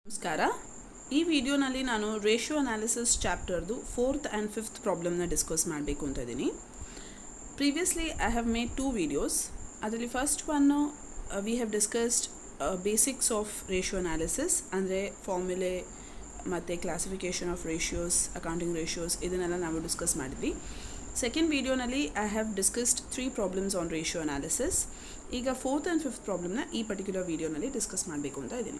ನಮಸ್ಕಾರ ಈ ವಿಡಿಯೋನಲ್ಲಿ ನಾನು ರೇಷಿಯೋ ಅನಾಲಿಸಿಸ್ ಚಾಪ್ಟರ್ದು ಫೋರ್ತ್ ಆ್ಯಂಡ್ ಫಿಫ್ತ್ ಪ್ರಾಬ್ಲಮ್ನ ಡಿಸ್ಕಸ್ ಮಾಡಬೇಕು ಅಂತ ಇದ್ದೀನಿ previously I have made two videos ಅದರಲ್ಲಿ first one we have discussed basics of ratio analysis ಅಂದರೆ ಫಾರ್ಮುಲೆ ಮತ್ತು classification of ratios accounting ratios ಇದನ್ನೆಲ್ಲ ನಾವು ಡಿಸ್ಕಸ್ ಮಾಡಿದ್ವಿ ಸೆಕೆಂಡ್ ವಿಡಿಯೋನಲ್ಲಿ I have discussed three problems on ratio analysis ಈಗ fourth and fifth ಪ್ರಾಬ್ಲಮ್ನ ಈ ಪರ್ಟಿಕ್ಯುಲರ್ ವಿಡಿಯೋನಲ್ಲಿ ಡಿಸ್ಕಸ್ ಮಾಡಬೇಕು ಅಂತ ಇದ್ದೀನಿ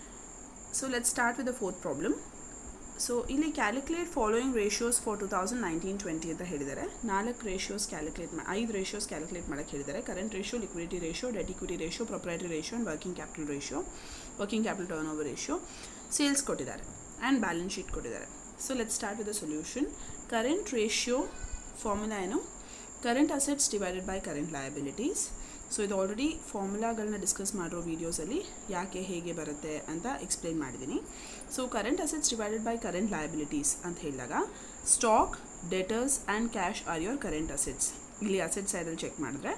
so let start with the fourth problem so ಇಲ್ಲಿ calculate following ratios for two thousand nineteen twenty ಅಂತ ಹೇಳಿದ್ದಾರೆ ನಾಲ್ಕು ರೇಷಿಯೋಸ್ ಕ್ಯಾಲ್ಕುಲೇಟ್ ಮಾ ಐದು ರೇಷಿಯೋಸ್ ಕ್ಯಾಲ್ಕುಲೇಟ್ ಮಾಡೋಕ್ಕೆ ಹೇಳಿದ್ದಾರೆ current ratio liquidity ratio debt equity ratio proprietary ratio and working capital ratio working capital turn over ratio sales ಕೊಟ್ಟಿದ್ದಾರೆ and balance sheet ಕೊಟ್ಟಿದ್ದಾರೆ so let start with the solution current ratio formula ಏನು current assets divided by current liabilities so ಇದು already ಫಾರ್ಮುಲಾಗಳನ್ನ discuss ಮಾಡಿರೋ ವೀಡಿಯೋಸಲ್ಲಿ ಯಾಕೆ ಹೇಗೆ ಬರುತ್ತೆ ಅಂತ ಎಕ್ಸ್ಪ್ಲೈನ್ ಮಾಡಿದ್ದೀನಿ so current assets divided by current liabilities ಅಂತ ಹೇಳಿದಾಗ stock debtors and cash R your current assets ಇಲ್ಲಿ ಅಸೆಟ್ ಸೈಡಲ್ಲಿ ಚೆಕ್ ಮಾಡಿದ್ರೆ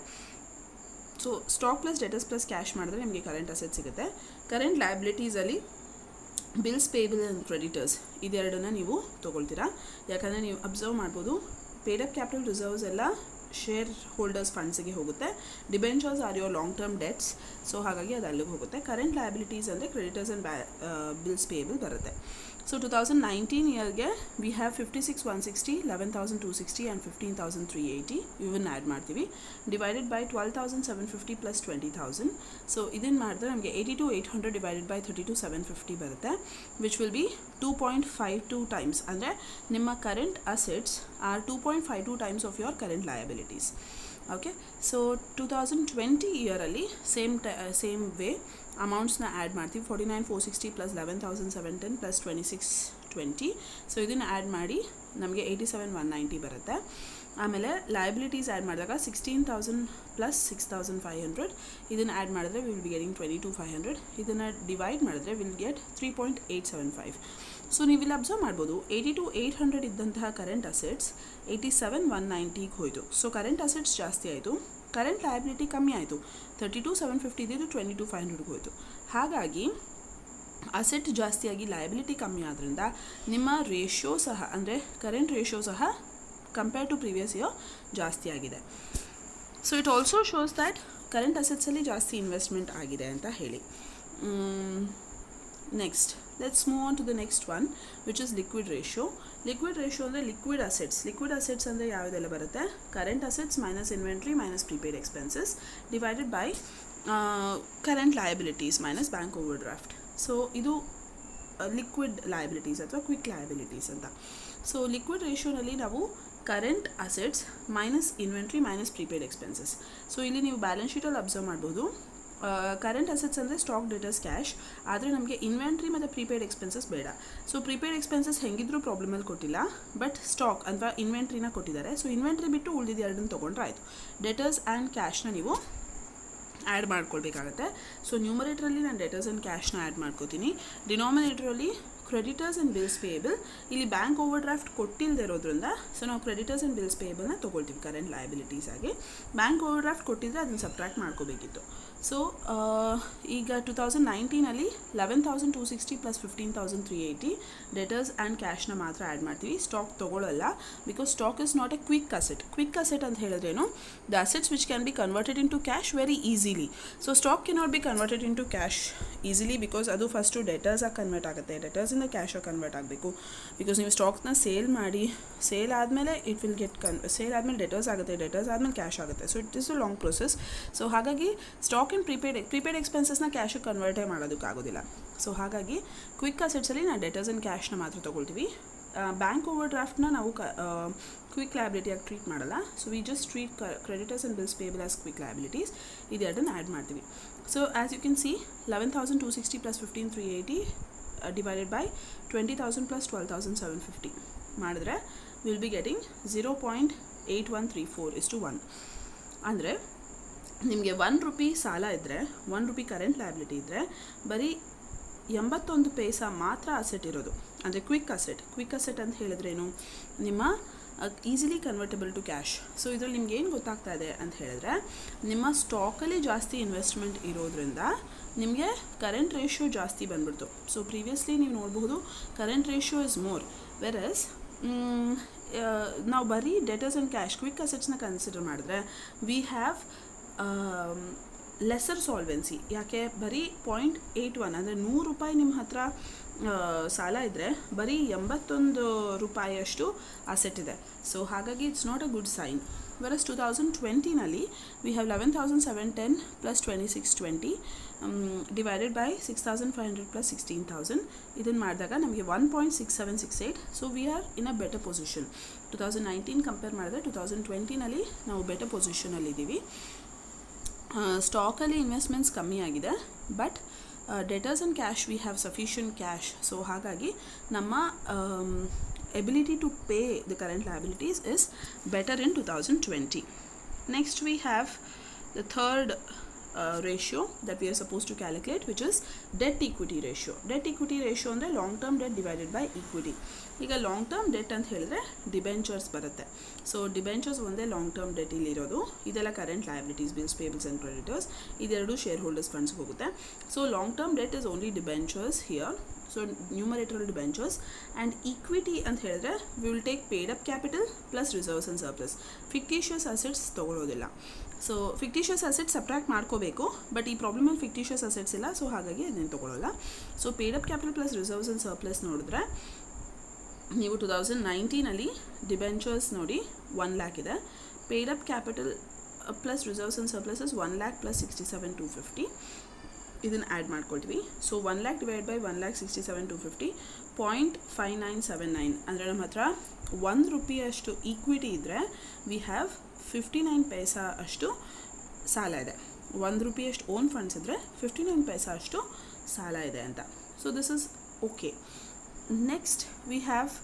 so stock plus debtors plus cash ಮಾಡಿದ್ರೆ ನಿಮಗೆ ಕರೆಂಟ್ ಅಸೆಟ್ ಸಿಗುತ್ತೆ ಕರೆಂಟ್ ಲಯಬಿಲಿಟೀಸಲ್ಲಿ ಬಿಲ್ಸ್ ಪೇಬಲ್ ಆ್ಯಂಡ್ ಕ್ರೆಡಿಟರ್ಸ್ ಇದೆರಡನ್ನ ನೀವು ತೊಗೊಳ್ತೀರಾ ಯಾಕಂದರೆ ನೀವು ಅಬ್ಸರ್ವ್ ಮಾಡ್ಬೋದು ಪೇಡ್ ಅಪ್ ಕ್ಯಾಪಿಟಲ್ ರಿಸರ್ವ್ಸ್ ಎಲ್ಲ ಶೇರ್ ಹೋಲ್ಡರ್ಸ್ ಫಂಡ್ಸಿಗೆ ಹೋಗುತ್ತೆ debentures are your long term debts so ಹಾಗಾಗಿ ಅದು ಅಲ್ಲಿಗೆ ಹೋಗುತ್ತೆ ಕರೆಂಟ್ ಲಯಬಿಲಿಟೀಸ್ ಅಂದರೆ ಕ್ರೆಡಿಟರ್ಸ್ ಆ್ಯಂಡ್ ಬ್ಯಾ ಬಿಲ್ಸ್ ಪೇಬಲ್ ಬರುತ್ತೆ ಸೊ ಟು ತೌಸಂಡ್ ನೈನ್ಟೀನ್ ಇಯರ್ಗೆ we have fifty six one sixty eleven thousand two sixty and fifteen thousand three eighty ಇವನ್ನ add ಮಾಡ್ತೀವಿ divided by twelve thousand seven fifty plus twenty thousand so ಇದನ್ನು ಮಾಡಿದ್ರೆ ನಮಗೆ eighty two eight hundred divided by thirty two seven fifty ಬರುತ್ತೆ which will be two point five two times ಅಂದರೆ ನಿಮ್ಮ current assets are two point five two times of your current liabilities okay so two thousand twenty ಇಯರಲ್ಲಿ same ಟೈ same way ಅಮೌಂಟ್ಸ್ನ add ಮಾಡ್ತೀವಿ forty nine four sixty plus eleven thousand seven ten plus twenty six twenty so ಇದನ್ನು add ಮಾಡಿ ನಮಗೆ eighty seven one ninety ಬರುತ್ತೆ ಆಮೇಲೆ liabilities add ಮಾಡಿದಾಗ sixteen thousand plus six thousand five hundred ಇದನ್ನು add ಮಾಡಿದ್ರೆ will be getting twenty two five hundred ಇದನ್ನು divide ಮಾಡಿದ್ರೆ will get three point eight seven five so ನೀವು ಇಲ್ಲಿ ಅಬ್ಸರ್ವ್ ಮಾಡ್ಬೋದು ಏಯ್ಟಿ ಟು ಏಯ್ಟ್ ಹಂಡ್ರೆಡ್ ಇದ್ದಂತಹ current assets eighty seven one ನೈಂಟಿಗೆ ಹೋಯಿತು ಸೊ ಕರೆಂಟ್ ಅಸೆಟ್ಸ್ ಜಾಸ್ತಿ ಆಯಿತು ಕರೆಂಟ್ ಲಯಬಿಲಿಟಿ ಕಮ್ಮಿ ಆಯಿತು ತರ್ಟಿ ಟು ಸೆವೆನ್ ಫಿಫ್ಟಿ ಇದ್ದಿದ್ದು ಟ್ವೆಂಟಿ ಟು ಫೈವ್ ಹಂಡ್ರೆಡ್ಗೆ ಹೋಯಿತು ಹಾಗಾಗಿ ಅಸೆಟ್ ಜಾಸ್ತಿಯಾಗಿ ಲಯಬಿಲಿಟಿ ಕಮ್ಮಿ ಆದ್ದರಿಂದ ನಿಮ್ಮ ರೇಷಿಯೋ ಸಹ ಅಂದರೆ ಕರೆಂಟ್ ರೇಷಿಯೋ ಸಹ ಕಂಪೇರ್ ಟು ಪ್ರೀವಿಯಸ್ ಇಯರ್ ಜಾಸ್ತಿ ಆಗಿದೆ so it also shows that current ಅಸೆಟ್ಸಲ್ಲಿ ಜಾಸ್ತಿ ಇನ್ವೆಸ್ಟ್ಮೆಂಟ್ ಆಗಿದೆ ಅಂತ ಹೇಳಿ next let's move on to the next one which is liquid ratio liquid ratio ಅಂದರೆ ಲಿಕ್ವಿಡ್ ಅಸೆಟ್ಸ್ ಲಿಕ್ವಿಡ್ ಅಸೆಟ್ಸ್ ಅಂದರೆ ಯಾವುದೆಲ್ಲ ಬರುತ್ತೆ current assets minus inventory minus prepaid expenses divided by current liabilities minus bank over draft so ಇದು liquid liabilities ಅಥವಾ quick liabilities ಅಂತ so liquid ರೇಷಿಯೋನಲ್ಲಿ ನಾವು current assets minus inventory minus prepaid expenses so ಇಲ್ಲಿ ನೀವು ಬ್ಯಾಲೆನ್ಸ್ ಶೀಟಲ್ಲಿ observe ಮಾಡ್ಬೋದು current assets ಅಂದರೆ ಸ್ಟಾಕ್ ಡೇಟರ್ಸ್ ಕ್ಯಾಶ್ ಆದರೆ ನಮಗೆ ಇನ್ವೆಂಟ್ರಿ ಮತ್ತು ಪ್ರಿಪೇಡ್ ಎಕ್ಸ್ಪೆನ್ಸಸ್ ಬೇಡ ಸೊ ಪ್ರಿಪೇಡ್ ಎಕ್ಸ್ಪೆನ್ಸಸ್ ಹೆಂಗಿದ್ರೂ ಪ್ರಾಬ್ಲಮಲ್ಲಿ ಕೊಟ್ಟಿಲ್ಲ ಬಟ್ ಸ್ಟಾಕ್ ಅಥವಾ ಇನ್ವೆಂಟ್ರಿನ ಕೊಟ್ಟಿದ್ದಾರೆ ಸೊ ಇನ್ವೆಂಟ್ರಿ ಬಿಟ್ಟು ಉಳಿದಿದ್ದು ಎರಡನ್ನು ತೊಗೊಂಡ್ರೆ ಆಯಿತು ಡೆಟರ್ಸ್ ಆ್ಯಂಡ್ ಕ್ಯಾಶ್ನ ನೀವು ಆ್ಯಡ್ ಮಾಡ್ಕೊಳ್ಬೇಕಾಗತ್ತೆ ಸೊ ನ್ಯೂಮರೇಟ್ರಲ್ಲಿ ನಾನು ಡೆಟರ್ಸ್ ಆ್ಯಂಡ್ ಕ್ಯಾಶ್ನ ಆ್ಯಡ್ ಮಾಡ್ಕೋತೀನಿ ಡಿನಾಮಿನೇಟ್ರಲ್ಲಿ ಕ್ರೆಡಿಟರ್ಸ್ ಆ್ಯಂಡ್ ಬಿಲ್ಸ್ ಪೇಯಬಲ್ ಇಲ್ಲಿ ಬ್ಯಾಂಕ್ ಓವರ್ ಡ್ರಾಫ್ಟ್ ಕೊಟ್ಟಿಲ್ಲದೆ ಇರೋದ್ರಿಂದ ಸೊ ನಾವು ಕ್ರೆಡಿಟರ್ಸ್ ಆ್ಯಂಡ್ ಬಿಲ್ಸ್ ಪೇಯಬಲ್ನ ತೊಗೊಳ್ತೀವಿ ಕರೆಂಟ್ ಲಯಬಿಲಿಟೀಸ್ ಆಗಿ ಬ್ಯಾಂಕ್ ಓವರ್ ಡ್ರಾಫ್ಟ್ ಕೊಟ್ಟಿದ್ರೆ ಅದನ್ನು ಸಬ್ಟ್ರಾಕ್ಟ್ ಮಾಡ್ಕೋಬೇಕಿತ್ತು ಸೊ ಈಗ ಟು ತೌಸಂಡ್ ನೈನ್ಟೀನಲ್ಲಿ eleven thousand two sixty plus fifteen thousand three eighty debtors and ಕ್ಯಾಶ್ನ ಮಾತ್ರ ಆ್ಯಡ್ ಮಾಡ್ತೀವಿ ಸ್ಟಾಕ್ ತೊಗೊಳ್ಳಲ್ಲ because stock is not a quick asset quick asset ಅಂತ ಹೇಳಿದ್ರೇನು the assets which can be converted in to cash very easily so stock can not be converted in to cash easily because ಅದು first ಡೆಟರ್ಸಾಗಿ convert ಆಗುತ್ತೆ ಡೆಟರ್ಸಿಂದ ಕ್ಯಾಶಾಗಿ convert ಆಗಬೇಕು because ನೀವು ಸ್ಟಾಕ್ನ sale ಮಾಡಿ ಸೇಲ್ ಆದಮೇಲೆ ಇಟ್ ವಿಲ್ ಗೆಟ್ ಕನ್ ಸೇಲ್ ಆದಮೇಲೆ ಡೆಟರ್ಸ್ ಆಗುತ್ತೆ ಡೆಟರ್ಸ್ ಆದಮೇಲೆ ಕ್ಯಾಶ್ ಆಗುತ್ತೆ so it is a long process so ಹಾಗಾಗಿ ಸ್ಟಾಕ್ ಆ್ಯಂಡ್ ಪ್ರಿಪೇಡ್ ಪ್ರಿಪೇಡ್ ಎಕ್ಸ್ಪೆನ್ಸಸ್ನ ಕ್ಯಾಶಿಗೆ ಕನ್ವರ್ಟೇ ಮಾಡೋದಕ್ಕಾಗೋದಿಲ್ಲ ಸೊ ಹಾಗಾಗಿ ಕ್ವಿಕ್ ಅಸೆಟ್ಸಲ್ಲಿ ನಾವು ಡೆಟರ್ಸ್ ಆ್ಯಂಡ್ ಕ್ಯಾಶ್ನ ಮಾತ್ರ ತೊಗೊಳ್ತೀವಿ ಬ್ಯಾಂಕ್ ಓವರ್ ಡ್ರಾಫ್ಟ್ನ ನಾವು ಕ ಕ್ವಿಕ್ ಲಯಬಿಲಿಟಿಯಾಗಿ ಟ್ರೀಟ್ ಮಾಡಲ್ಲ so we just treat creditors and bills payable as quick liabilities ಇದೆರಡನ್ನು ಆ್ಯಡ್ ಮಾಡ್ತೀವಿ so as you can see eleven thousand two sixty plus fifteen three eighty divided by twenty thousand plus twelve thousand seven fifty ಮಾಡಿದ್ರೆ will be getting zero point eight one three four is to one ಅಂದರೆ ನಿಮಗೆ one rupee ಸಾಲ ಇದ್ದರೆ one rupee current liability ಇದ್ದರೆ ಬರೀ ಎಂಬತ್ತೊಂದು ಪೈಸಾ ಮಾತ್ರ asset ಇರೋದು ಅಂದರೆ ಕ್ವಿಕ್ ಅಸೆಟ್ ಕ್ವಿಕ್ ಅಸೆಟ್ ಅಂತ ಹೇಳಿದ್ರೇನು ನಿಮ್ಮ easily convertible to cash so ಇದರಲ್ಲಿ ನಿಮ್ಗೆ ಏನು ಗೊತ್ತಾಗ್ತಾ ಇದೆ ಅಂತ ಹೇಳಿದ್ರೆ ನಿಮ್ಮ ಸ್ಟಾಕಲ್ಲಿ ಜಾಸ್ತಿ ಇನ್ವೆಸ್ಟ್ಮೆಂಟ್ ಇರೋದ್ರಿಂದ ನಿಮಗೆ ಕರೆಂಟ್ ರೇಷಿಯೋ ಜಾಸ್ತಿ ಬಂದ್ಬಿಡ್ತು ಸೊ ಪ್ರೀವಿಯಸ್ಲಿ ನೀವು ನೋಡಬಹುದು current ratio is more versus ನಾವು ಬರೀ ಡೆಟರ್ಸ್ ಆ್ಯಂಡ್ ಕ್ಯಾಶ್ ಕ್ವಿಕ್ ಅಸೆಟ್ಸ್ನ ಕನ್ಸಿಡರ್ ಮಾಡಿದ್ರೆ ವಿ ಹ್ಯಾವ್ ಲೆಸರ್ ಸಾಲ್ವೆನ್ಸಿ ಯಾಕೆ ಬರೀ ಪಾಯಿಂಟ್ ಏಯ್ಟ್ ಒನ್ ಅಂದರೆ ನೂರು ರೂಪಾಯಿ ನಿಮ್ಮ ಹತ್ರ ಸಾಲ ಇದ್ದರೆ ಬರೀ ಎಂಬತ್ತೊಂದು ರೂಪಾಯಿಯಷ್ಟು ಅಸೆಟ್ ಇದೆ ಸೊ ಹಾಗಾಗಿ it's not a good sign versus two thousand ಟ್ವೆಂಟಿನಲ್ಲಿ we have eleven thousand seven ten plus twenty six twenty divided by six thousand five hundred plus sixteen thousand ಇದನ್ನು ಮಾಡಿದಾಗ ನಮಗೆ one point six seven six eight so we are in a better position two thousand nineteen compare ಮಾಡಿದ್ರೆ two thousand ಟ್ವೆಂಟಿನಲ್ಲಿ ನಾವು better ಪೊಸಿಷನಲ್ಲಿದ್ದೀವಿ ಸ್ಟಾಕಲ್ಲಿ investments ಕಮ್ಮಿ ಆಗಿದೆ but debtors and cash we have sufficient cash so ಹಾಗಾಗಿ ನಮ್ಮ ability to pay the current liabilities is better in two thousand twenty next we have the third ratio that we are suppose to calculate which is debt equity ratio debt equity ratio ಅಂದರೆ long term debt divided by equity ಈಗ long term debt ಅಂತ ಹೇಳಿದ್ರೆ debentures ಬರುತ್ತೆ so debentures ಒಂದೇ long term debt ಇಲ್ಲಿರೋದು ಇದೆಲ್ಲ current liabilities bills payables and creditors ಇದೆರಡು shareholders ಫಂಡ್ಸ್ಗೆ ಹೋಗುತ್ತೆ so long term debt is only debentures here so numerator debentures and equity ಅಂತ ಹೇಳಿದ್ರೆ we will take paid up capital plus reserves and surplus fictitious assets ತೊಗೊಳೋದಿಲ್ಲ so fictitious assets subtract ಮಾಡ್ಕೋಬೇಕು but ಈ ಪ್ರಾಬ್ಲಮಲ್ಲಿ fictitious assets ಇಲ್ಲ so ಹಾಗಾಗಿ ಅದನ್ನು ತೊಗೊಳ್ಳೋಲ್ಲ so paid up capital plus reserves and surplus ನೋಡಿದ್ರೆ ನೀವು ಟು ತೌಸಂಡ್ ನೈನ್ಟೀನಲ್ಲಿ ಡಿಬೆಂಚರ್ಸ್ ನೋಡಿ ಒನ್ ಲ್ಯಾಕ್ ಇದೆ paid up capital plus reserves and surpluses one lakh plus sixty seven two fifty ಇದನ್ನು ಆ್ಯಡ್ ಮಾಡ್ಕೊಳ್ತೀವಿ so one lakh divide by one lakh sixty seven two fifty point five nine seven nine ಅಂದರೆ ನಮ್ಮ ಹತ್ರ ಒಂದು ರೂಪಾಯಿಯಷ್ಟು ಈಕ್ವಿಟಿ ಇದ್ದರೆ we have fifty nine paisa ಅಷ್ಟು ಸಾಲ ಇದೆ ಒಂದು ರೂಪಾಯಿಯಷ್ಟು ಓನ್ ಫಂಡ್ಸ್ ಇದ್ದರೆ ಫಿಫ್ಟಿ ನೈನ್ ಪೈಸಾ ಅಷ್ಟು ಸಾಲ ಇದೆ ಅಂತ so this is okay next we have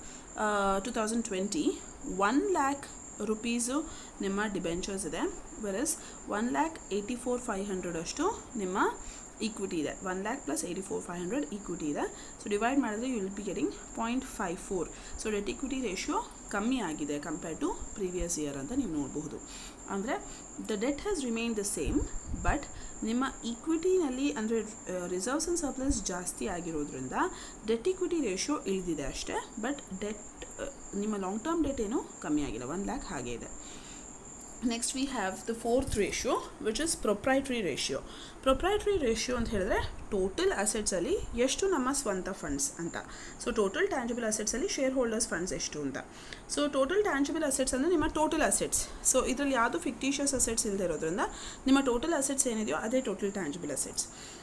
two thousand twenty one lakh rupees ನಿಮ್ಮ ಡಿಬೆಂಚರ್ಸ್ ಇದೆ versus one lakh eighty four five hundred ಅಷ್ಟು ನಿಮ್ಮ ಈಕ್ವಿಟಿ ಇದೆ one lakh plus eighty four five hundred equity ಇದೆ ಸೊ ಡಿವೈಡ್ ಮಾಡಿದ್ರೆ you will be getting point five four so debt equity ratio ಕಮ್ಮಿ ಆಗಿದೆ compare to previous year ಅಂತ ನೀವು ನೋಡಬಹುದು ಅಂದರೆ the debt has remain the same but ನಿಮ್ಮ ಈಕ್ವಿಟಿನಲ್ಲಿ ಅಂದರೆ ರಿಸರ್ವ್ಸ್ ಆ್ಯಂಡ್ ಸರ್ಪ್ಲಸ್ ಜಾಸ್ತಿ ಆಗಿರೋದ್ರಿಂದ ಡೆಟ್ ಈಕ್ವಿಟಿ ರೇಷಿಯೋ ಇಳಿದಿದೆ ಅಷ್ಟೇ ಬಟ್ ಡೆಟ್ ನಿಮ್ಮ ಲಾಂಗ್ ಟರ್ಮ್ ಡೆಟ್ ಏನೂ ಕಮ್ಮಿ ಆಗಿಲ್ಲ ಒನ್ ಲ್ಯಾಕ್ ಹಾಗೆ ಇದೆ next we have the fourth ratio which is proprietary ratio proprietary ratio ಅಂತ ಹೇಳಿದ್ರೆ ಟೋಟಲ್ ಅಸೆಟ್ಸಲ್ಲಿ ಎಷ್ಟು ನಮ್ಮ ಸ್ವಂತ ಫಂಡ್ಸ್ ಅಂತ ಸೊ ಟೋಟಲ್ ಟ್ಯಾಂಜಿಬಲ್ ಅಸೆಟ್ಸಲ್ಲಿ ಶೇರ್ ಹೋಲ್ಡರ್ಸ್ ಫಂಡ್ಸ್ ಎಷ್ಟು ಅಂತ ಸೊ ಟೋಟಲ್ ಟ್ಯಾಂಜಿಬಲ್ ಅಸೆಟ್ಸ್ ಅಂದರೆ ನಿಮ್ಮ ಟೋಟಲ್ ಅಸೆಟ್ಸ್ ಸೊ ಇದರಲ್ಲಿ ಯಾವುದು ಫಿಕ್ಟಿಷಿಯಸ್ ಅಸೆಟ್ಸ್ ಇಲ್ಲದೆ ಇರೋದ್ರಿಂದ ನಿಮ್ಮ ಟೋಟಲ್ ಅಸೆಟ್ಸ್ ಏನಿದೆಯೋ ಅದೇ total tangible assets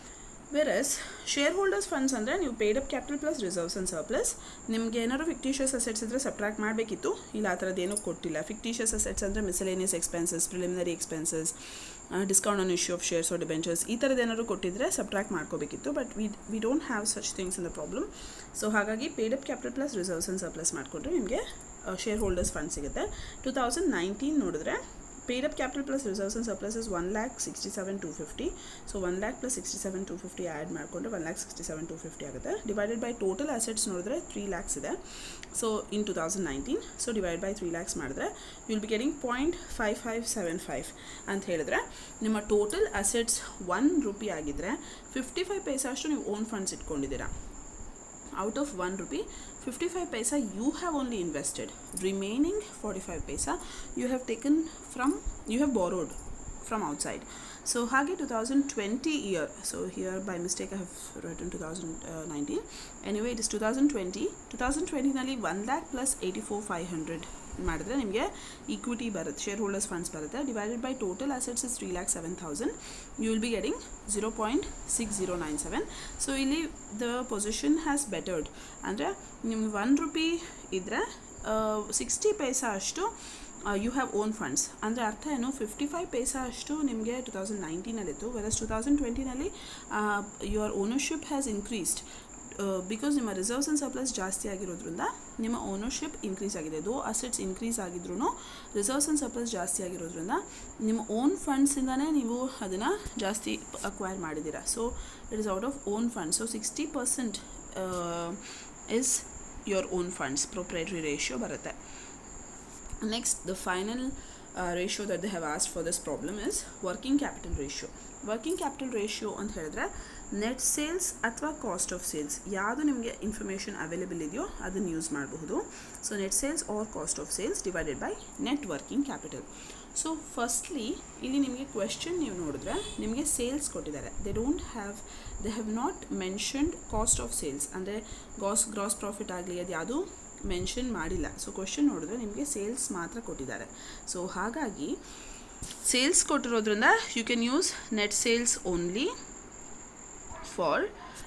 versus shareholders funds ಅಂದರೆ ನೀವು paid up capital plus reserves and surplus ನಿಮಗೆ ಏನಾದ್ರು ಫಿಕ್ಟಿಷಿಯಸ್ ಅಸೆಟ್ಸ್ ಇದ್ದರೆ ಸಬ್ಟ್ರಾಕ್ಟ್ ಮಾಡಬೇಕಿತ್ತು ಇಲ್ಲ ಆ ಥರದ್ದು ಏನೂ ಕೊಟ್ಟಿಲ್ಲ ಫಿಕ್ಟಿಷಿಯಸ್ ಅಸೆಟ್ಸ್ ಅಂದರೆ miscellaneous expenses preliminary expenses discount on issue of shares or debentures ಈ ಥರದ್ದು ಏನಾದ್ರು ಕೊಟ್ಟಿದ್ರೆ ಸಬ್ಟ್ರಾಕ್ಟ್ ಮಾಡ್ಕೋಬೇಕಿತ್ತು but we we don't have such things in the problem so ಹಾಗಾಗಿ paid up capital plus reserves and surplus ಮಾಡಿಕೊಂಡ್ರೆ ನಿಮಗೆ shareholders fund ಸಿಗುತ್ತೆ two thousand nineteen ನೋಡಿದ್ರೆ paid up capital plus reserves and surplus is 1 lakh 67 250 so 1 lakh plus 67 250 add ಮಾಡಿಕೊಂಡ್ರೆ one lakh sixty seven two fifty ಆಗುತ್ತೆ divided by total assets ನೋಡಿದ್ರೆ three lakhs ಇದೆ so in two thousand nineteen so divide by three lakhs ಮಾಡಿದ್ರೆ will be getting point five five seven five ಅಂತ ಹೇಳಿದ್ರೆ ನಿಮ್ಮ total assets one rupee ಆಗಿದ್ದರೆ fifty five paisa ಅಷ್ಟು ನೀವು ಓನ್ ಫಂಡ್ಸ್ ಇಟ್ಕೊಂಡಿದ್ದೀರಾ out of 1 rupee 55 paisa you have only invested remaining 45 paisa you have taken from you have borrowed from outside so hage 2020 year so here by mistake i have written 2019 anyway it is 2020 2020 ನಲ್ಲಿ 1 lakh plus 84 500 ಮಾಡಿದ್ರೆ ನಿಮಗೆ equity ಬರುತ್ತೆ shareholders funds ಬರುತ್ತೆ divided by total assets is three lakh seven thousand you will be getting zero point six zero nine seven so ಇಲ್ಲಿ the position has bettered ಅಂದರೆ ನಿಮ್ಗೆ one rupee ಇದ್ದರೆ sixty paisa ಅಷ್ಟು you have own funds ಅಂದರೆ ಅರ್ಥ ಏನು fifty five paisa ಅಷ್ಟು ನಿಮಗೆ ಟು ತೌಸಂಡ್ ನೈನ್ಟೀನಲ್ಲಿತ್ತು ವೆರಸ್ ಟು ತೌಸಂಡ್ ಟ್ವೆಂಟಿನಲ್ಲಿ your ownership has increased because ನಿಮ್ಮ ರಿಸರ್ವ್ಸ್ ಆ್ಯಂಡ್ ಸರ್ಪ್ಲಸ್ ಜಾಸ್ತಿ ಆಗಿರೋದ್ರಿಂದ ನಿಮ್ಮ ಓನರ್ಶಿಪ್ ಇನ್ಕ್ರೀಸ್ ಆಗಿದೆ ದೋ ಅಸೆಟ್ಸ್ ಇನ್ಕ್ರೀಸ್ ಆಗಿದ್ರೂ ರಿಸರ್ವ್ಸ್ ಆ್ಯಂಡ್ ಸರ್ಪ್ಲಸ್ ಜಾಸ್ತಿ ಆಗಿರೋದ್ರಿಂದ ನಿಮ್ಮ ಓನ್ ಫಂಡ್ಸಿಂದನೇ ನೀವು ಅದನ್ನು ಜಾಸ್ತಿ ಅಕ್ವೈರ್ ಮಾಡಿದ್ದೀರಾ so it is out of own funds so sixty percent is your own funds proprietary ratio ಬರುತ್ತೆ next the final uh, ratio that they have asked for this problem is working capital ratio working capital ratio ಅಂತ ಹೇಳಿದ್ರೆ net sales ಅಥವಾ cost of sales ಯಾವುದು ನಿಮಗೆ information available ಇದೆಯೋ ಅದನ್ನು use ಮಾಡಬಹುದು so net sales or cost of sales divided by net working capital so firstly ಇಲ್ಲಿ ನಿಮಗೆ ಕ್ವೆಶನ್ ನೀವು ನೋಡಿದ್ರೆ ನಿಮಗೆ ಸೇಲ್ಸ್ ಕೊಟ್ಟಿದ್ದಾರೆ they don't have they have not mentioned cost of sales ಅಂದರೆ ಗಾಸ್ ಗ್ರಾಸ್ ಪ್ರಾಫಿಟ್ ಆಗಲಿ ಅದು ಯಾವುದು ಮೆನ್ಷನ್ ಮಾಡಿಲ್ಲ ಸೊ ಕ್ವೆಶನ್ ನೋಡಿದ್ರೆ ನಿಮಗೆ ಸೇಲ್ಸ್ ಮಾತ್ರ ಕೊಟ್ಟಿದ್ದಾರೆ ಸೊ ಹಾಗಾಗಿ ಸೇಲ್ಸ್ ಕೊಟ್ಟಿರೋದ್ರಿಂದ you can use net sales only for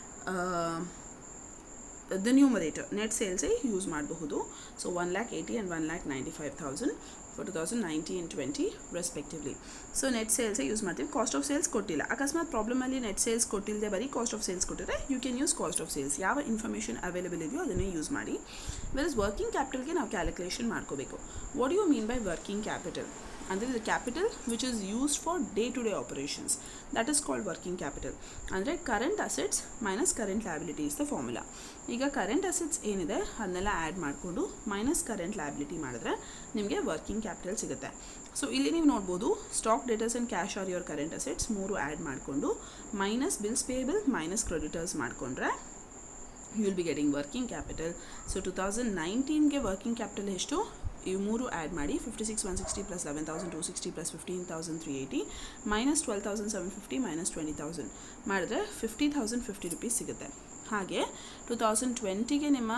the numerator net ಸೇಲ್ಸೇ ಯೂಸ್ ಮಾಡಬಹುದು so one lakh eighty and one lakh ninety five thousand for two thousand ninety and twenty respectively so net ಸೇಲ್ಸೇ use ಮಾಡ್ತೀವಿ cost of sales ಕೊಟ್ಟಿಲ್ಲ ಅಕಸ್ಮಾತ್ ಪ್ರಾಬ್ಲಮಲ್ಲಿ net sales ಕೊಟ್ಟಿಲ್ಲದೆ ಬರೀ cost of sales ಕೊಟ್ಟಿದ್ರೆ you can use cost of sales ಯಾವ information available ಇದೆಯೋ ಅದನ್ನೇ ಯೂಸ್ ಮಾಡಿ ವೆರಸ್ ವರ್ಕಿಂಗ್ ಕ್ಯಾಪಿಟಲ್ಗೆ ನಾವು ಕ್ಯಾಲ್ಕುಲೇಷನ್ ಮಾಡ್ಕೋಬೇಕು what you mean by working capital ಅಂದರೆ the capital which is used for day to day operations that is called working capital ಅಂದರೆ current assets minus current liability is the formula ಈಗ current assets ಏನಿದೆ ಅದನ್ನೆಲ್ಲ add ಮಾಡಿಕೊಂಡು minus current liability ಮಾಡಿದ್ರೆ ನಿಮಗೆ working capital ಸಿಗುತ್ತೆ so ಇಲ್ಲಿ ನೀವು ನೋಡ್ಬೋದು stock debtors and cash are your current assets ಮೂರು ಆ್ಯಡ್ ಮಾಡಿಕೊಂಡು minus bills payable minus creditors ಮಾಡಿಕೊಂಡ್ರೆ you will be getting working capital so two thousand ನೈನ್ಟೀನ್ಗೆ ವರ್ಕಿಂಗ್ ಕ್ಯಾಪಿಟಲ್ ಎಷ್ಟು ಇವು ಮೂರು ಆ್ಯಡ್ ಮಾಡಿ fifty six one sixty plus eleven thousand two sixty plus fifteen thousand three eighty minus twelve thousand seven fifty minus twenty thousand ಮಾಡಿದ್ರೆ fifty thousand fifty rupees ಸಿಗುತ್ತೆ ಹಾಗೆ two thousand ಟ್ವೆಂಟಿಗೆ ನಿಮ್ಮ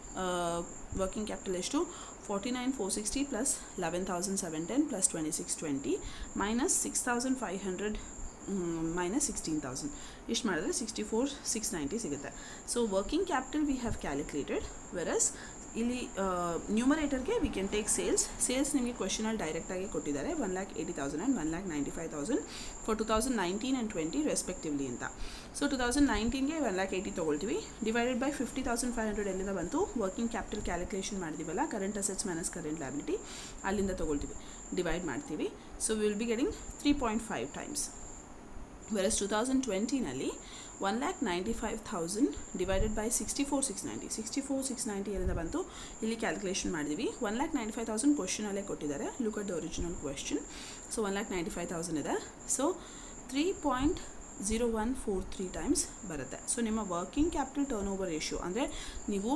working capital ಎಷ್ಟು forty nine four sixty plus eleven thousand seven ten plus twenty six twenty minus six thousand five hundred minus sixteen thousand ಇಷ್ಟು ಮಾಡಿದ್ರೆ sixty four six ninety ಸಿಗುತ್ತೆ so working capital we have calculated versus ಇಲ್ಲಿ ನ್ಯೂಮರೇಟರ್ಗೆ we can take sales sales ನಿಮಗೆ ಕ್ವೆಶನಲ್ಲಿ ಡೈರೆಕ್ಟಾಗಿ ಕೊಟ್ಟಿದ್ದಾರೆ one lakh eighty thousand and one lakh ninety five thousand for two thousand nineteen and twenty respectively ಅಂತ so two thousand ನೈನ್ಟೀನ್ಗೆ one lakh eighty ತೊಗೊಳ್ತೀವಿ divided by fifty thousand five hundred ಎಲ್ಲಿಂದ ಬಂತು working capital calculation ಮಾಡಿದ್ದೀವಲ್ಲ current assets minus current liability ಅಲ್ಲಿಂದ ತೊಗೊಳ್ತೀವಿ divide ಮಾಡ್ತೀವಿ so will be getting three point five times versus two thousand ಟ್ವೆಂಟಿನಲ್ಲಿ one lakh ninety five thousand divided by sixty four six ninety sixty four six ninety ಎಲ್ಲಿಂದ ಬಂತು ಇಲ್ಲಿ calculation ಮಾಡಿದ್ವಿ one lakh ninety five thousand ಕ್ವಶನಲ್ಲೇ ಕೊಟ್ಟಿದ್ದಾರೆ look at the original question so one lakh ninety five thousand ಇದೆ so three point zero one four three times ಬರುತ್ತೆ so ನಿಮ್ಮ working capital turn turnover ratio ಅಂದರೆ ನೀವು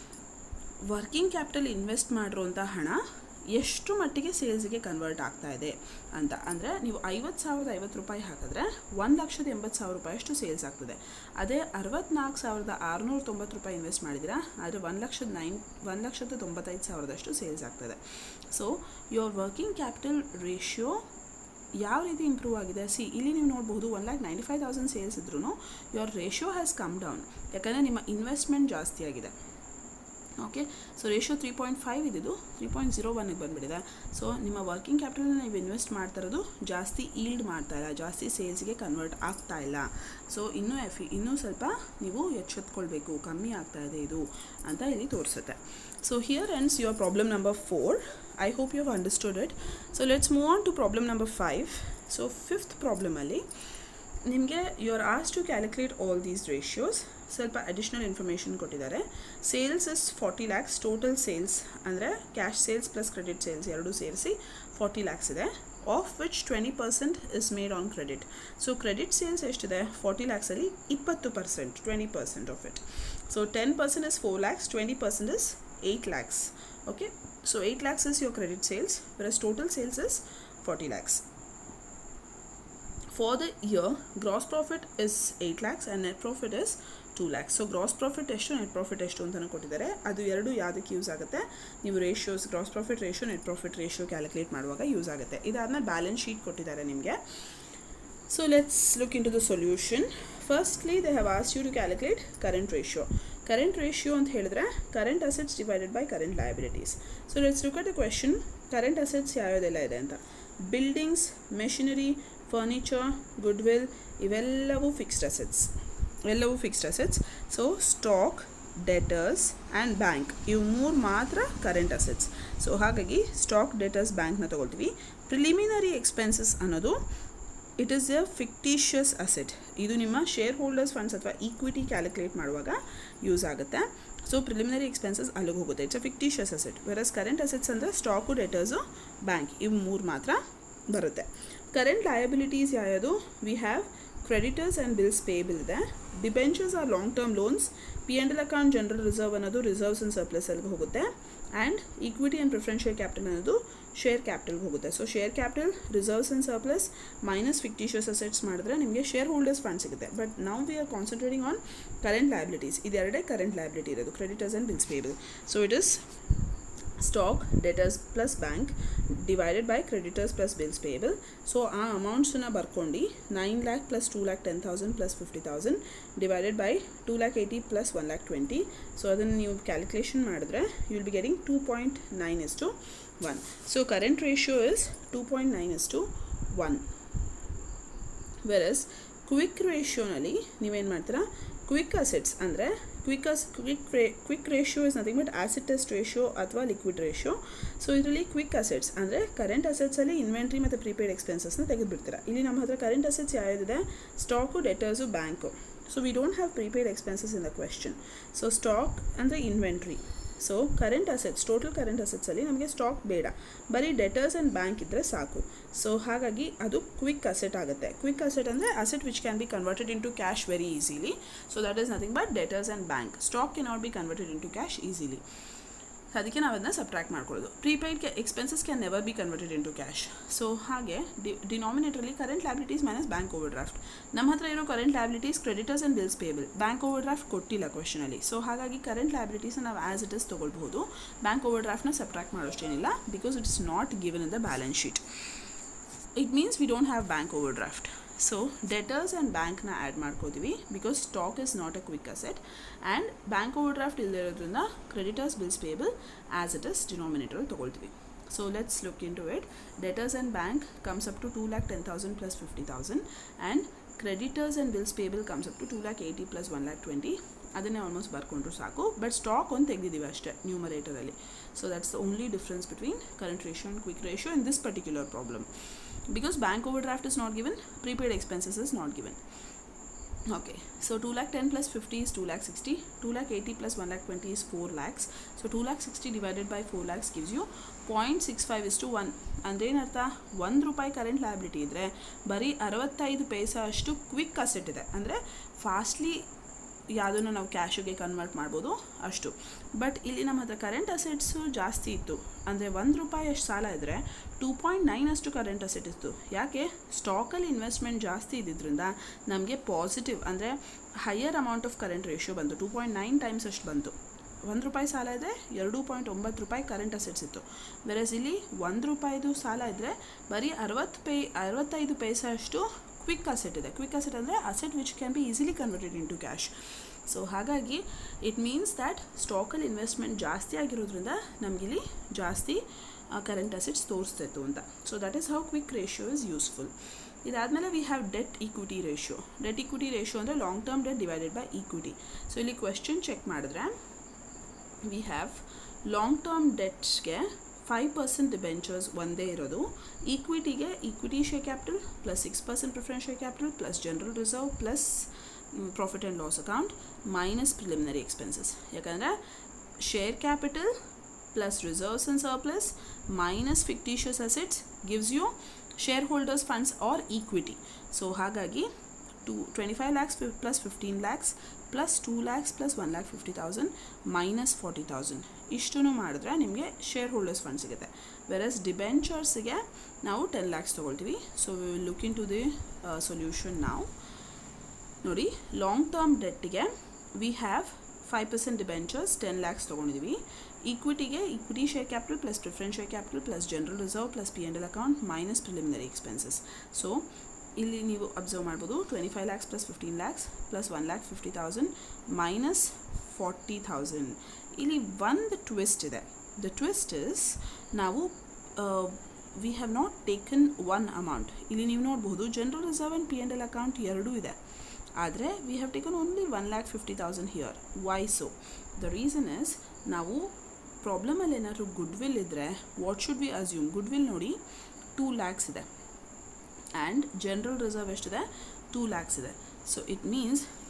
ವರ್ಕಿಂಗ್ ಕ್ಯಾಪಿಟಲ್ ಇನ್ವೆಸ್ಟ್ ಮಾಡಿರೋಂಥ ಹಣ ಎಷ್ಟು ಮಟ್ಟಿಗೆ ಸೇಲ್ಸ್ಗೆ ಕನ್ವರ್ಟ್ ಆಗ್ತಾ ಇದೆ ಅಂತ ಅಂದರೆ ನೀವು ಐವತ್ತು ಸಾವಿರದ ಐವತ್ತು ರೂಪಾಯಿ ಹಾಕಿದ್ರೆ ಒಂದು ಲಕ್ಷದ ಎಂಬತ್ತು ಸಾವಿರ ರೂಪಾಯಿ ಅಷ್ಟು ಸೇಲ್ಸ್ ಆಗ್ತದೆ ಅದೇ ಅರವತ್ನಾಲ್ಕು ಸಾವಿರದ ಆರುನೂರ ತೊಂಬತ್ತು ರೂಪಾಯಿ ಇನ್ವೆಸ್ಟ್ ಮಾಡಿದಿರಾ ಆದರೆ ಒಂದು ಲಕ್ಷದ ನೈನ್ ಒಂದು ಲಕ್ಷದ ತೊಂಬತ್ತೈದು ಸಾವಿರದಷ್ಟು ಸೇಲ್ಸ್ ಆಗ್ತದೆ so your working capital ratio ಯಾವ ರೀತಿ ಇಂಪ್ರೂವ್ ಆಗಿದೆ ಸಿ ಇಲ್ಲಿ ನೀವು ನೋಡಬಹುದು one lakh ninety five thousand sales ಇದ್ರೂ your ratio has come down ಯಾಕಂದರೆ ನಿಮ್ಮ ಇನ್ವೆಸ್ಟ್ಮೆಂಟ್ ಜಾಸ್ತಿ ಆಗಿದೆ okay so ratio three point five ಇದ್ದಿದ್ದು ತ್ರೀ ಪಾಯಿಂಟ್ ಜೀರೋ ಒನ್ಗೆ ಬಂದುಬಿಟ್ಟಿದೆ ಸೊ ನಿಮ್ಮ ವರ್ಕಿಂಗ್ ಕ್ಯಾಪಿಟಲ್ನ ನೀವು ಇನ್ವೆಸ್ಟ್ ಮಾಡ್ತಾ ಇರೋದು ಜಾಸ್ತಿ ಈಲ್ಡ್ ಮಾಡ್ತಾ ಇಲ್ಲ ಜಾಸ್ತಿ ಸೇಲ್ಸ್ಗೆ ಕನ್ವರ್ಟ್ ಆಗ್ತಾ ಇಲ್ಲ ಸೊ ಇನ್ನೂ ಎಫಿ ಇನ್ನೂ ಸ್ವಲ್ಪ ನೀವು ಎಚ್ಚೆತ್ಕೊಳ್ಬೇಕು ಕಮ್ಮಿ ಆಗ್ತಾ ಇದೆ ಇದು ಅಂತ ಇಲ್ಲಿ ತೋರಿಸುತ್ತೆ so here ends your problem number four I hope you have understood it so let's move on to problem number five so fifth ಪ್ರಾಬ್ಲಮಲ್ಲಿ ನಿಮಗೆ ಯು ಆರ್ ಆಸ್ to calculate all these ratios ಸ್ವಲ್ಪ ಅಡಿಷ್ನಲ್ ಇನ್ಫಾರ್ಮೇಷನ್ ಕೊಟ್ಟಿದ್ದಾರೆ sales is forty lakhs total sales ಅಂದರೆ cash sales plus credit sales ಎರಡೂ ಸೇರಿಸಿ forty lakhs ಇದೆ of which twenty percent is made on credit so credit sales ಎಷ್ಟಿದೆ forty ಲ್ಯಾಕ್ಸಲ್ಲಿ ಇಪ್ಪತ್ತು percent twenty percent of it so ten percent is four lakhs twenty percent is eight lakhs okay so eight lakhs is your credit sales whereas total sales is 40 lakhs for the year gross profit is 8 lakhs and net profit is 2 lakhs so gross profit ಎಷ್ಟು net profit ಎಷ್ಟು ಅಂತಲೂ ಕೊಟ್ಟಿದ್ದಾರೆ ಅದು ಎರಡು ಯಾವುದಕ್ಕೆ use ಆಗುತ್ತೆ ನೀವು ratios gross profit ratio net profit ratio calculate ಮಾಡುವಾಗ ಯೂಸ್ ಆಗುತ್ತೆ ಇದಾದ್ಮೇಲೆ ಬ್ಯಾಲೆನ್ಸ್ ಶೀಟ್ ಕೊಟ್ಟಿದ್ದಾರೆ ನಿಮಗೆ so let's look into the solution firstly they have ಆಸ್ you to calculate current ratio current ratio ಅಂತ ಹೇಳಿದ್ರೆ current assets divided by current liabilities so let's look at the question current assets ಯಾವ್ಯಾವುದೆಲ್ಲ ಇದೆ ಅಂತ buildings machinery furniture goodwill ಇವೆಲ್ಲವೂ fixed assets ಎಲ್ಲವೂ fixed assets so stock debtors and bank ಇವು ಮೂರು ಮಾತ್ರ current assets so ಹಾಗಾಗಿ ಸ್ಟಾಕ್ ಡೆಟರ್ಸ್ ಬ್ಯಾಂಕ್ನ ತೊಗೊಳ್ತೀವಿ ಪ್ರಿಲಿಮಿನರಿ ಎಕ್ಸ್ಪೆನ್ಸಸ್ ಅನ್ನೋದು it is a fictitious asset ಇದು ನಿಮ್ಮ ಶೇರ್ ಹೋಲ್ಡರ್ಸ್ ಫಂಡ್ಸ್ ಅಥವಾ ಈಕ್ವಿಟಿ ಕ್ಯಾಲ್ಕುಲೇಟ್ ಮಾಡುವಾಗ ಯೂಸ್ ಆಗುತ್ತೆ ಸೊ ಪ್ರಿಲಿಮಿನರಿ ಎಕ್ಸ್ಪೆನ್ಸಸ್ ಅಲ್ಲಿಗೆ ಹೋಗುತ್ತೆ it's a fictitious asset versus current assets ಅಂದರೆ ಸ್ಟಾಕು ಡೆಟರ್ಸು ಬ್ಯಾಂಕ್ ಇವು ಮೂರು ಮಾತ್ರ ಬರುತ್ತೆ ಕರೆಂಟ್ ಲಯಬಿಲಿಟೀಸ್ ಯಾವುದು V have creditors and bills payable ಇದೆ debentures are long term loans P and L account general reserve ಅನ್ನೋದು ರಿಸರ್ವ್ಸ್ ಆ್ಯಂಡ್ ಸರ್ಪ್ಲಸ್ ಅಲ್ಲಿಗೆ ಹೋಗುತ್ತೆ and equity and preferential capital ಅನ್ನೋದು ಶೇರ್ ಕ್ಯಾಪಿಟಲ್ಗೆ ಹೋಗುತ್ತೆ so share capital reserves and surplus minus fictitious assets ಮಾಡಿದ್ರೆ ನಿಮಗೆ shareholders fund ಸಿಗುತ್ತೆ but ನಾವು we are concentrating on current liabilities ಇದೆರಡೇ ಕರೆಂಟ್ ಲಯಬಿಲಿಟಿ ಇರೋದು creditors and bills payable so it is stock debtors plus bank divided by creditors plus bills payable so ಆ ಅಮೌಂಟ್ಸನ್ನ ಬರ್ಕೊಂಡು nine lakh plus two lakh ten thousand plus fifty thousand divided by two lakh eighty plus one lakh twenty so ಅದನ್ನು ನೀವು calculation ಮಾಡಿದ್ರೆ you will be getting two point nine is to one so current ratio is two point nine is to one versus quick ರೇಷಿಯೋನಲ್ಲಿ ನೀವೇನು ಮಾಡ್ತೀರಾ quick assets ಅಂದರೆ quick ಅಸ್ quick ರೇ quick ratio is nothing but acid test ratio ಅಥವಾ liquid ratio so ಇದರಲ್ಲಿ quick assets ಅಂದರೆ current ಅಸೆಟ್ಸಲ್ಲಿ ಇನ್ವೆಂಟ್ರಿ ಮತ್ತು ಪ್ರೀಪೇಯ್ಡ್ ಎಕ್ಸ್ಪೆನ್ಸಸ್ನ ತೆಗೆದುಬಿಡ್ತೀರಾ ಇಲ್ಲಿ ನಮ್ಮ ಹತ್ರ ಕರೆಂಟ್ ಅಸೆಟ್ಸ್ ಯಾವುದಿದೆ stock debtors bank so we don't have prepaid expenses in the question so stock ಅಂದರೆ inventory so current assets total current ಅಸೆಟ್ಸಲ್ಲಿ ನಮಗೆ ಸ್ಟಾಕ್ ಬೇಡ ಬರೀ ಡೆಟರ್ಸ್ ಆ್ಯಂಡ್ ಬ್ಯಾಂಕ್ ಇದ್ದರೆ ಸಾಕು ಸೊ ಹಾಗಾಗಿ ಅದು ಕ್ವಿಕ್ ಅಸೆಟ್ ಆಗುತ್ತೆ ಕ್ವಿಕ್ ಅಸೆಟ್ ಅಂದರೆ asset which can be converted in to cash very easily so that is nothing but debtors and bank stock can not be converted in to cash easily ಅದಕ್ಕೆ ನಾವು ಅದನ್ನ subtract ಮಾಡ್ಕೊಳ್ಳೋದು prepaid expenses can never be converted in to cash so ಹಾಗೆ ಡಿ ಡಿನಾಮಿನೇಟ್ರಲ್ಲಿ current liabilities minus bank over overdraft ನಮ್ಮ ಹತ್ರ ಇರೋ current liabilities creditors and bills payable bank over overdraft ಕೊಟ್ಟಿಲ್ಲ ಕ್ವಶನಲ್ಲಿ ಸೊ ಹಾಗಾಗಿ ಕರೆಂಟ್ ಲ್ಯಾಬಿಲಿಟೀಸ್ನ ನಾವು ಆ್ಯಸ್ ಇಟ್ ಇಸ್ ತೊಗೊಳ್ಬಹುದು ಬ್ಯಾಂಕ್ ಓವರ್ ಡ್ರಾಫ್ಟ್ನ ಸಬ್ಟ್ರಾಕ್ಟ್ ಮಾಡೋಷ್ಟೇನಿಲ್ಲ because it's not given in the balance sheet it means we don't have bank over draft so debtors and ಬ್ಯಾಂಕ್ನ ಆ್ಯಡ್ ಮಾಡ್ಕೋತೀವಿ because stock is not a quick asset and bank over overdraft ಇಲ್ಲದಿರೋದ್ರಿಂದ creditors bills payable as it is denominator ತೊಗೊಳ್ತೀವಿ so let's look into it debtors and bank comes up to two lakh ten thousand plus fifty thousand and creditors and bills payable comes up to two lakh eighty plus one lakh twenty ಅದನ್ನೇ almost ಬರ್ಕೊಂಡ್ರು ಸಾಕು but stock ಒಂದು ತೆಗೆದಿದ್ದೀವಿ ಅಷ್ಟೇ ನ್ಯೂಮರೇಟರಲ್ಲಿ so that's the only difference between current ratio and quick ratio in this particular problem because bank overdraft is not given prepaid expenses is not given okay so 2 lakh 10 plus 50 is 2 lakh 60 2 lakh 80 plus 1 lakh 20 is 4 lakhs so 2 lakh 60 divided by 4 lakhs gives you 0.65 is to 1 ಅಂದರೆ ಏನರ್ಥ ಒಂದು ರೂಪಾಯಿ current liability ಇದ್ದರೆ ಬರೀ ಅರವತ್ತೈದು ಪೈಸಾ ಅಷ್ಟು quick asset ಇದೆ ಅಂದರೆ ಫಾಸ್ಟ್ಲಿ ಯಾವುದನ್ನು ನಾವು ಕ್ಯಾಶಿಗೆ ಕನ್ವರ್ಟ್ ಮಾಡ್ಬೋದು ಅಷ್ಟು ಬಟ್ ಇಲ್ಲಿ ನಮ್ಮ ಹತ್ರ ಕರೆಂಟ್ ಅಸೆಟ್ಸು ಜಾಸ್ತಿ ಇತ್ತು ಅಂದರೆ ಒಂದು ರೂಪಾಯಿ ಅಷ್ಟು ಸಾಲ ಇದ್ದರೆ ಟೂ ಪಾಯಿಂಟ್ ನೈನ್ ಅಷ್ಟು ಕರೆಂಟ್ ಅಸೆಟ್ ಇತ್ತು ಯಾಕೆ ಸ್ಟಾಕಲ್ಲಿ ಇನ್ವೆಸ್ಟ್ಮೆಂಟ್ ಜಾಸ್ತಿ ಇದ್ದಿದ್ದರಿಂದ ನಮಗೆ ಪಾಸಿಟಿವ್ ಅಂದರೆ higher amount of current ratio ಬಂತು ಟೂ ಪಾಯಿಂಟ್ ನೈನ್ ಟೈಮ್ಸ್ ಅಷ್ಟು ಬಂತು ಒಂದು ರೂಪಾಯಿ ಸಾಲ ಇದ್ದರೆ ಎರಡು ಪಾಯಿಂಟ್ ಒಂಬತ್ತು ರೂಪಾಯಿ ಕರೆಂಟ್ ಅಸೆಟ್ಸ್ ಇತ್ತು ವೆರಸ್ ಇಲ್ಲಿ ಒಂದು ರೂಪಾಯಿದು ಸಾಲ ಇದ್ದರೆ ಬರೀ ಅರವತ್ತು ಪೈ ಅರವತ್ತೈದು ಪೈಸಾ ಅಷ್ಟು ಕ್ವಿಕ್ ಅಸೆಟ್ ಇದೆ ಕ್ವಿಕ್ ಅಸೆಟ್ ಅಂದರೆ asset which can be easily converted in to cash so ಹಾಗಾಗಿ ಇಟ್ ಮೀನ್ಸ್ ದ್ಯಾಟ್ ಸ್ಟಾಕಲ್ಲಿ ಇನ್ವೆಸ್ಟ್ಮೆಂಟ್ ಜಾಸ್ತಿ ಆಗಿರೋದ್ರಿಂದ ನಮಗಿಲ್ಲಿ ಜಾಸ್ತಿ ಕರೆಂಟ್ ಅಸೆಟ್ಸ್ ತೋರಿಸ್ತಿತ್ತು ಅಂತ so that is how quick ratio is useful ಇದಾದಮೇಲೆ we have debt equity ratio debt equity ratio ಅಂದರೆ long term debt divided by equity so ಇಲ್ಲಿ ಕ್ವೆಶ್ಚನ್ ಚೆಕ್ ಮಾಡಿದ್ರೆ ವಿ ಹ್ಯಾವ್ ಲಾಂಗ್ ಟರ್ಮ್ ಡೆಟ್ಸ್ಗೆ five percent debentures ಒಂದೇ ಇರೋದು ಈಕ್ವಿಟಿಗೆ equity share capital plus six percent preference share capital plus general reserve plus profit and loss account minus preliminary expenses ಯಾಕಂದರೆ share capital plus reserves and surplus minus fictitious assets gives you shareholders funds or equity so ಹಾಗಾಗಿ to twenty five lakhs plus fifteen lakhs plus two lakhs plus one lakh fifty thousand minus forty thousand ಇಷ್ಟೂ ಮಾಡಿದ್ರೆ ನಿಮಗೆ shareholders fund ಸಿಗುತ್ತೆ versus ಡಿಬೆಂಚರ್ಸ್ಗೆ ನಾವು ten lakhs ತೊಗೊಳ್ತೀವಿ so we will look into the solution ನಾವು ನೋಡಿ long term ಡೆಟ್ಟಿಗೆ we have five percent debentures ten lakhs ತೊಗೊಂಡಿದ್ದೀವಿ ಈಕ್ವಿಟಿಗೆ equity share capital plus preference share capital plus general reserve plus P and L account minus preliminary expenses so ಇಲ್ಲಿ ನೀವು observe ಮಾಡ್ಬೋದು twenty five lakhs plus fifteen lakhs plus one lakh fifty thousand minus forty thousand ಇಲ್ಲಿ ಒಂದು twist ಇದೆ the twist is ನಾವು we have not taken one amount ಇಲ್ಲಿ ನೀವು ನೋಡ್ಬೋದು general reserve and P and L account ಎರಡೂ ಇದೆ ಆದರೆ we have taken only one lakh fifty thousand here why so the reason is ನಾವು ಪ್ರಾಬ್ಲಮಲ್ಲಿ ಏನಾದರೂ ಗುಡ್ ವಿಲ್ ಇದ್ದರೆ what should we assume goodwill ನೋಡಿ ಟೂ ಲ್ಯಾಕ್ಸ್ ಇದೆ ಆ್ಯಂಡ್ ಜನರಲ್ ರಿಸರ್ವ್ ಎಷ್ಟಿದೆ ಟೂ ಲ್ಯಾಕ್ಸ್ ಇದೆ ಸೊ ಇಟ್ ಮೀನ್ಸ್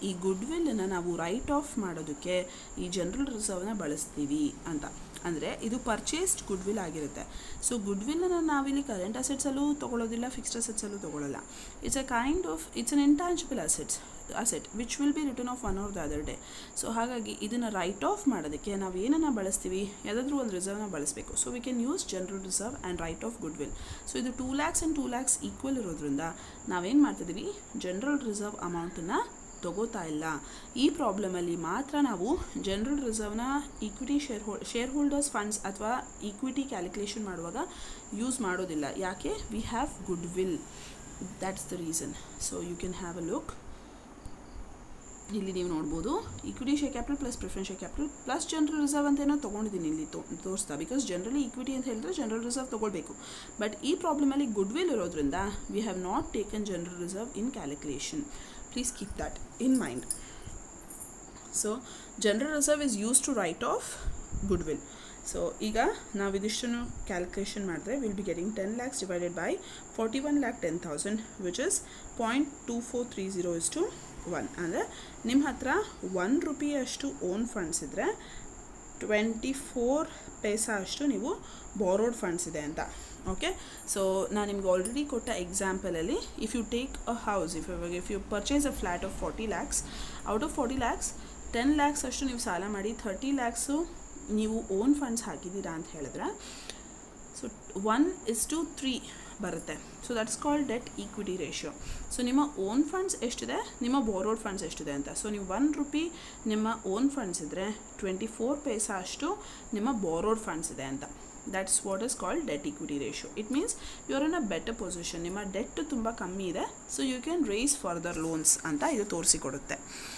ಈ ಗುಡ್ ವಿಲ್ಲನ್ನು ನಾವು ರೈಟ್ ಆಫ್ ಮಾಡೋದಕ್ಕೆ ಈ ಜನರಲ್ ರಿಸರ್ವ್ನ ಬಳಸ್ತೀವಿ ಅಂತ ಅಂದರೆ ಇದು ಪರ್ಚೇಸ್ಡ್ ಗುಡ್ ವಿಲ್ ಆಗಿರುತ್ತೆ ಸೊ ಗುಡ್ ವಿಲ್ಲನ್ನು ನಾವಿಲ್ಲಿ ಕರೆಂಟ್ ಅಸೆಟ್ಸಲ್ಲೂ ತೊಗೊಳೋದಿಲ್ಲ ಫಿಕ್ಸ್ಡ್ ಅಸೆಟ್ಸಲ್ಲೂ ತೊಗೊಳ್ಳಲ್ಲ it's a kind of it's an intangible assets asset which will be return off one or the other day so ಹಾಗಾಗಿ ಇದನ್ನು ರೈಟ್ ಆಫ್ ಮಾಡೋದಕ್ಕೆ ನಾವು ಏನನ್ನು ಬಳಸ್ತೀವಿ ಯಾವುದಾದ್ರೂ ಒಂದು ರಿಸರ್ವ್ನ ಬಳಸಬೇಕು so we can use general reserve and write off goodwill so ಇದು two lakhs and two lakhs equal ಇರೋದ್ರಿಂದ ನಾವೇನು ಮಾಡ್ತಿದ್ದೀವಿ ಜನರಲ್ ರಿಸರ್ವ್ ಅಮೌಂಟನ್ನು ತಗೋತಾ ಇಲ್ಲ ಈ ಪ್ರಾಬ್ಲಮಲ್ಲಿ ಮಾತ್ರ ನಾವು ಜನರಲ್ ರಿಸರ್ವ್ನ ಈಕ್ವಿಟಿ ಶೇರ್ ಹೋಲ್ ಶೇರ್ ಹೋಲ್ಡರ್ಸ್ ಫಂಡ್ಸ್ ಅಥವಾ ಈಕ್ವಿಟಿ ಕ್ಯಾಲ್ಕುಲೇಷನ್ ಮಾಡುವಾಗ ಯೂಸ್ ಮಾಡೋದಿಲ್ಲ ಯಾಕೆ we have goodwill that's the reason so you can have a look ಇಲ್ಲಿ ನೀವು ನೋಡ್ಬೋದು equity share capital plus preference share capital plus general reserve ಅಂತ ಏನೋ ತೊಗೊಂಡಿದ್ದೀನಿ ಇಲ್ಲಿ ತೋ ತೋರಿಸ್ತಾ ಬಿಕಾಸ್ ಜನರಲಿ ಈಕ್ವಿಟಿ ಅಂತ ಹೇಳಿದ್ರೆ ಜನರಲ್ ರಿಸರ್ವ್ ತೊಗೊಳ್ಬೇಕು ಬಟ್ ಈ ಪ್ರಾಬ್ಲಮಲ್ಲಿ ಗುಡ್ ವಿಲ್ ಇರೋದ್ರಿಂದ we have not taken general reserve in calculation please keep that in mind so general reserve is use to write off goodwill so ಈಗ ನಾವು ಇದಿಷ್ಟನ್ನು calculation ಮಾಡಿದ್ರೆ will be getting ten lakhs divided by forty one lakh ten thousand which is point two four three zero is to one ಅಂದರೆ ನಿಮ್ಮ ಹತ್ರ one ರುಪಿಯಷ್ಟು own funds ಇದ್ದರೆ twenty four paisa ಅಷ್ಟು ನೀವು ಬಾರೋಡ್ ಫಂಡ್ಸ್ ಇದೆ ಅಂತ ಓಕೆ ಸೊ ನಾನು ನಿಮ್ಗೆ ಆಲ್ರೆಡಿ ಕೊಟ್ಟ ಎಕ್ಸಾಂಪಲಲ್ಲಿ if you take a house if if you purchase a flat of forty lakhs out of forty lakhs ten lakhs ಅಷ್ಟು ನೀವು ಸಾಲ ಮಾಡಿ ಥರ್ಟಿ ಲ್ಯಾಕ್ಸು ನೀವು ಓನ್ ಫಂಡ್ಸ್ ಹಾಕಿದ್ದೀರಾ ಅಂತ ಹೇಳಿದ್ರೆ so one is two three ಬರುತ್ತೆ so that's called debt equity ratio so ನಿಮ್ಮ ಓನ್ ಫಂಡ್ಸ್ ಎಷ್ಟಿದೆ ನಿಮ್ಮ ಬೋರೋಡ್ ಫಂಡ್ಸ್ ಎಷ್ಟಿದೆ ಅಂತ ಸೊ ನೀವು ಒನ್ ರುಪಿ ನಿಮ್ಮ ಓನ್ ಫಂಡ್ಸ್ ಇದ್ದರೆ ಟ್ವೆಂಟಿ ಫೋರ್ ಪೈಸಾ ಅಷ್ಟು ನಿಮ್ಮ ಬೋರೋಡ್ ಫಂಡ್ಸ್ ಇದೆ ಅಂತ that's what is called debt equity ratio it means you are in a better position ನಿಮ್ಮ ಡೆಟ್ ತುಂಬ ಕಮ್ಮಿ ಇದೆ so you can raise further loans ಅಂತ ಇದು ತೋರಿಸಿಕೊಡುತ್ತೆ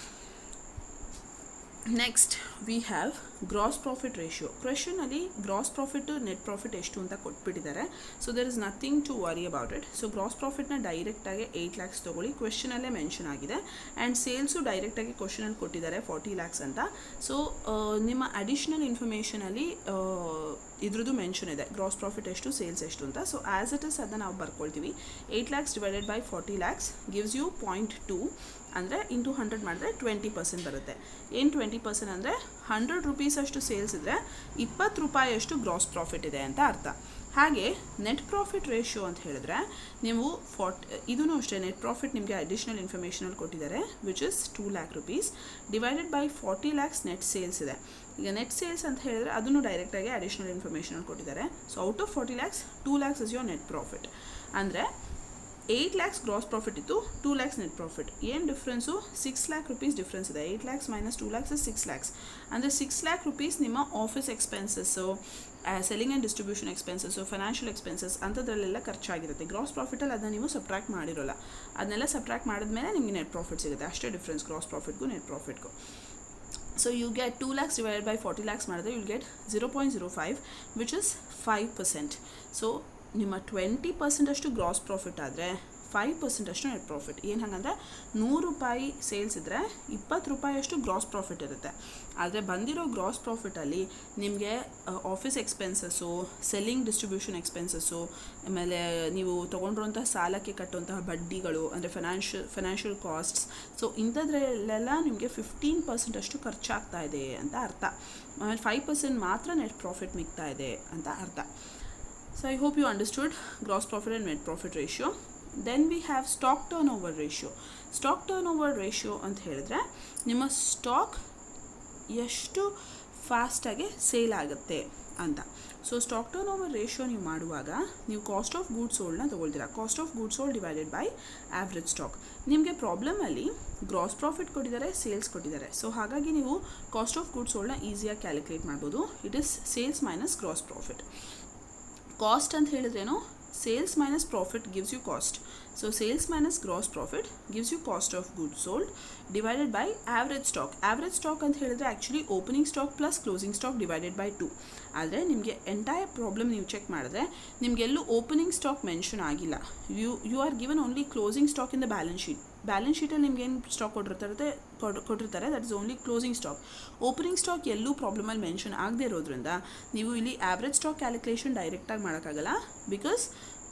next we have gross profit ratio ಕ್ವೆಶನಲ್ಲಿ ಗ್ರಾಸ್ ಪ್ರಾಫಿಟ್ ನೆಟ್ ಪ್ರಾಫಿಟ್ ಎಷ್ಟು ಅಂತ ಕೊಟ್ಬಿಟ್ಟಿದ್ದಾರೆ so there is nothing to worry about it so gross ಪ್ರಾಫಿಟ್ನ ಡೈರೆಕ್ಟಾಗಿ ಏಯ್ಟ್ ಲ್ಯಾಕ್ಸ್ ತೊಗೊಳ್ಳಿ ಕ್ವೆಶನಲ್ಲೇ ಮೆನ್ಷನ್ ಆಗಿದೆ ಆ್ಯಂಡ್ ಸೇಲ್ಸು ಡೈರೆಕ್ಟಾಗಿ ಕ್ವೆಶನಲ್ಲಿ ಕೊಟ್ಟಿದ್ದಾರೆ ಫಾರ್ಟಿ ಲ್ಯಾಕ್ಸ್ ಅಂತ ಸೊ ನಿಮ್ಮ ಅಡಿಷ್ನಲ್ ಇನ್ಫಾರ್ಮೇಷನಲ್ಲಿ ಇದ್ರದ್ದು ಮೆನ್ಷನ್ ಇದೆ ಗ್ರಾಸ್ ಪ್ರಾಫಿಟ್ ಎಷ್ಟು ಸೇಲ್ಸ್ ಎಷ್ಟು ಅಂತ ಸೊ ಆ್ಯಸ್ ಇಟ್ ಇಸ್ ಅದನ್ನು ನಾವು ಬರ್ಕೊಳ್ತೀವಿ eight lakhs divided by forty lakhs gives you point two ಅಂದರೆ ಇಂಟು ಹಂಡ್ರೆಡ್ ಮಾಡಿದ್ರೆ ಟ್ವೆಂಟಿ ಪರ್ಸೆಂಟ್ ಬರುತ್ತೆ ಏನು ಟ್ವೆಂಟಿ ಪರ್ಸೆಂಟ್ ಅಂದರೆ ಹಂಡ್ರೆಡ್ ರುಪೀಸ್ ಅಷ್ಟು ಸೇಲ್ಸ್ ಇದ್ದರೆ ಇಪ್ಪತ್ತು ರೂಪಾಯಿಯಷ್ಟು ಗ್ರಾಸ್ ಪ್ರಾಫಿಟ್ ಇದೆ ಅಂತ ಅರ್ಥ ಹಾಗೆ ನೆಟ್ ಪ್ರಾಫಿಟ್ ರೇಷಿಯೋ ಅಂತ ಹೇಳಿದ್ರೆ ನೀವು ಫಾರ್ಟ್ ಇದೂ ಅಷ್ಟೇ ನೆಟ್ ಪ್ರಾಫಿಟ್ ನಿಮಗೆ ಅಡಿಷ್ನಲ್ ಇನ್ಫಾರ್ಮೇಷನಲ್ಲಿ ಕೊಟ್ಟಿದ್ದಾರೆ which is two lakh rupees divided by forty lakhs net sales ಇದೆ ಈಗ ನೆಟ್ ಸೇಲ್ಸ್ ಅಂತ ಹೇಳಿದ್ರೆ ಅದನ್ನು ಡೈರೆಕ್ಟಾಗಿ ಅಡಿಷ್ನಲ್ ಇನ್ಫಾರ್ಮೇಷನಲ್ಲಿ ಕೊಟ್ಟಿದ್ದಾರೆ so out of forty lakhs two lakhs is your net profit ಅಂದರೆ ಏಯ್ಟ್ ಲ್ಯಾಕ್ಸ್ ಗ್ರಾಸ್ ಪ್ರಾಫಿಟ್ ಇತ್ತು ಟೂ ಲ್ಯಾಕ್ಸ್ ನೆಟ್ ಪ್ರಾಫಿಟ್ ಏನು difference six lakh rupees difference ಇದೆ eight lakhs minus two lakhs six lakhs ಅಂದರೆ ಸಿಕ್ಸ್ ಲ್ಯಾಕ್ ರುಪೀಸ್ ನಿಮ್ಮ office expenses selling and distribution expenses financial expenses ಅಂಥದ್ರಲ್ಲೆಲ್ಲ ಖರ್ಚಾಗಿರುತ್ತೆ gross ಪ್ರಾಫಿಟಲ್ಲಿ ಅದನ್ನ ನೀವು ಸಬ್ಟ್ರಾಕ್ಟ್ ಮಾಡಿರೋಲ್ಲ ಅದನ್ನೆಲ್ಲ ಸಬ್ಟ್ರಾಕ್ಟ್ ಮಾಡಿದ್ಮೇಲೆ ನಿಮಗೆ ನೆಟ್ ಪ್ರಾಫಿಟ್ ಸಿಗುತ್ತೆ ಅಷ್ಟೇ ಡಿಫ್ರೆನ್ಸ್ ಗ್ರಾಸ್ ಪ್ರಾಫಿಟ್ಗೂ ನೆಟ್ ಪ್ರಾಫಿಟ್ಗೂ so you get two lakhs divided by forty lakhs ಮಾಡಿದ್ರೆ you'll get zero point zero five which is five percent so ನಿಮ್ಮ ಟ್ವೆಂಟಿ ಪರ್ಸೆಂಟಷ್ಟು ಗ್ರಾಸ್ ಪ್ರಾಫಿಟ್ ಆದರೆ ಫೈವ್ ಪರ್ಸೆಂಟಷ್ಟು ನೆಟ್ ಪ್ರಾಫಿಟ್ ಏನು ಹಾಗಂದರೆ ನೂರು ರೂಪಾಯಿ ಸೇಲ್ಸ್ ಇದ್ದರೆ ಇಪ್ಪತ್ತು ರೂಪಾಯಿಯಷ್ಟು ಗ್ರಾಸ್ ಪ್ರಾಫಿಟ್ ಇರುತ್ತೆ ಆದರೆ ಬಂದಿರೋ ಗ್ರಾಸ್ ಪ್ರಾಫಿಟಲ್ಲಿ ನಿಮಗೆ office expenses selling distribution expenses ಆಮೇಲೆ ನೀವು ತೊಗೊಂಡಿರುವಂತಹ ಸಾಲಕ್ಕೆ ಕಟ್ಟುವಂತಹ ಬಡ್ಡಿಗಳು ಅಂದರೆ ಫೈನಾನ್ಷಿಯಲ್ ಫೈನಾನ್ಷಿಯಲ್ ಕಾಸ್ಟ್ಸ್ ಸೊ ಇಂಥದ್ರಲ್ಲೆಲ್ಲ ನಿಮಗೆ ಫಿಫ್ಟೀನ್ ಪರ್ಸೆಂಟಷ್ಟು ಖರ್ಚಾಗ್ತಾ ಇದೆ ಅಂತ ಅರ್ಥ ಆಮೇಲೆ ಫೈವ್ ಪರ್ಸೆಂಟ್ ಮಾತ್ರ ನೆಟ್ ಪ್ರಾಫಿಟ್ ಮಿಗ್ತಾ ಇದೆ ಅಂತ ಅರ್ಥ so I hope you understood gross profit and net profit ratio then we have stock turn over ratio stock turn over ratio ಅಂತ ಹೇಳಿದ್ರೆ ನಿಮ್ಮ ಸ್ಟಾಕ್ ಎಷ್ಟು ಫಾಸ್ಟಾಗಿ ಸೇಲ್ ಆಗುತ್ತೆ ಅಂತ so stock turn over ratio ನೀವು ಮಾಡುವಾಗ ನೀವು ಕಾಸ್ಟ್ ಆಫ್ ಗೂಡ್ಸ್ ಸೋಲ್ಡ್ನ ತೊಗೊಳ್ತೀರಾ cost of goods sold divided by average stock ನಿಮಗೆ ಪ್ರಾಬ್ಲಮಲ್ಲಿ ಗ್ರಾಸ್ ಪ್ರಾಫಿಟ್ ಕೊಟ್ಟಿದ್ದಾರೆ ಸೇಲ್ಸ್ ಕೊಟ್ಟಿದ್ದಾರೆ ಸೊ ಹಾಗಾಗಿ ನೀವು ಕಾಸ್ಟ್ ಆಫ್ ಗೂಡ್ಸ್ ಸೋಲ್ಡ್ನ ಈಸಿಯಾಗಿ ಕ್ಯಾಲ್ಕುಲೇಟ್ ಮಾಡ್ಬೋದು it is sales minus gross profit cost ಅಂತ ಹೇಳಿದ್ರೇನು sales minus profit gives you cost so sales minus gross profit gives you cost of good sold divided by average stock average stock ಅಂತ ಹೇಳಿದ್ರೆ actually opening stock plus closing stock divided by two ಆದರೆ ನಿಮಗೆ entire problem ನೀವು check ಮಾಡಿದ್ರೆ ನಿಮಗೆಲ್ಲೂ opening stock mention ಆಗಿಲ್ಲ you you are given only closing stock in the balance sheet balance ಶೀಟಲ್ಲಿ ನಿಮ್ಗೆ ಏನು ಸ್ಟಾಕ್ ಕೊಟ್ಟಿರ್ತಾರೆ ಕೊಟ್ಟಿರ್ತಾರೆ that is only closing stock opening stock ಎಲ್ಲೂ ಪ್ರಾಬ್ಲಮಲ್ಲಿ ಮೆನ್ಷನ್ ಆಗದೆ ಇರೋದ್ರಿಂದ ನೀವು ಇಲ್ಲಿ ಆವ್ರೇಜ್ ಸ್ಟಾಕ್ ಕ್ಯಾಲ್ಕುಲೇಷನ್ ಡೈರೆಕ್ಟಾಗಿ ಮಾಡೋಕ್ಕಾಗಲ್ಲ because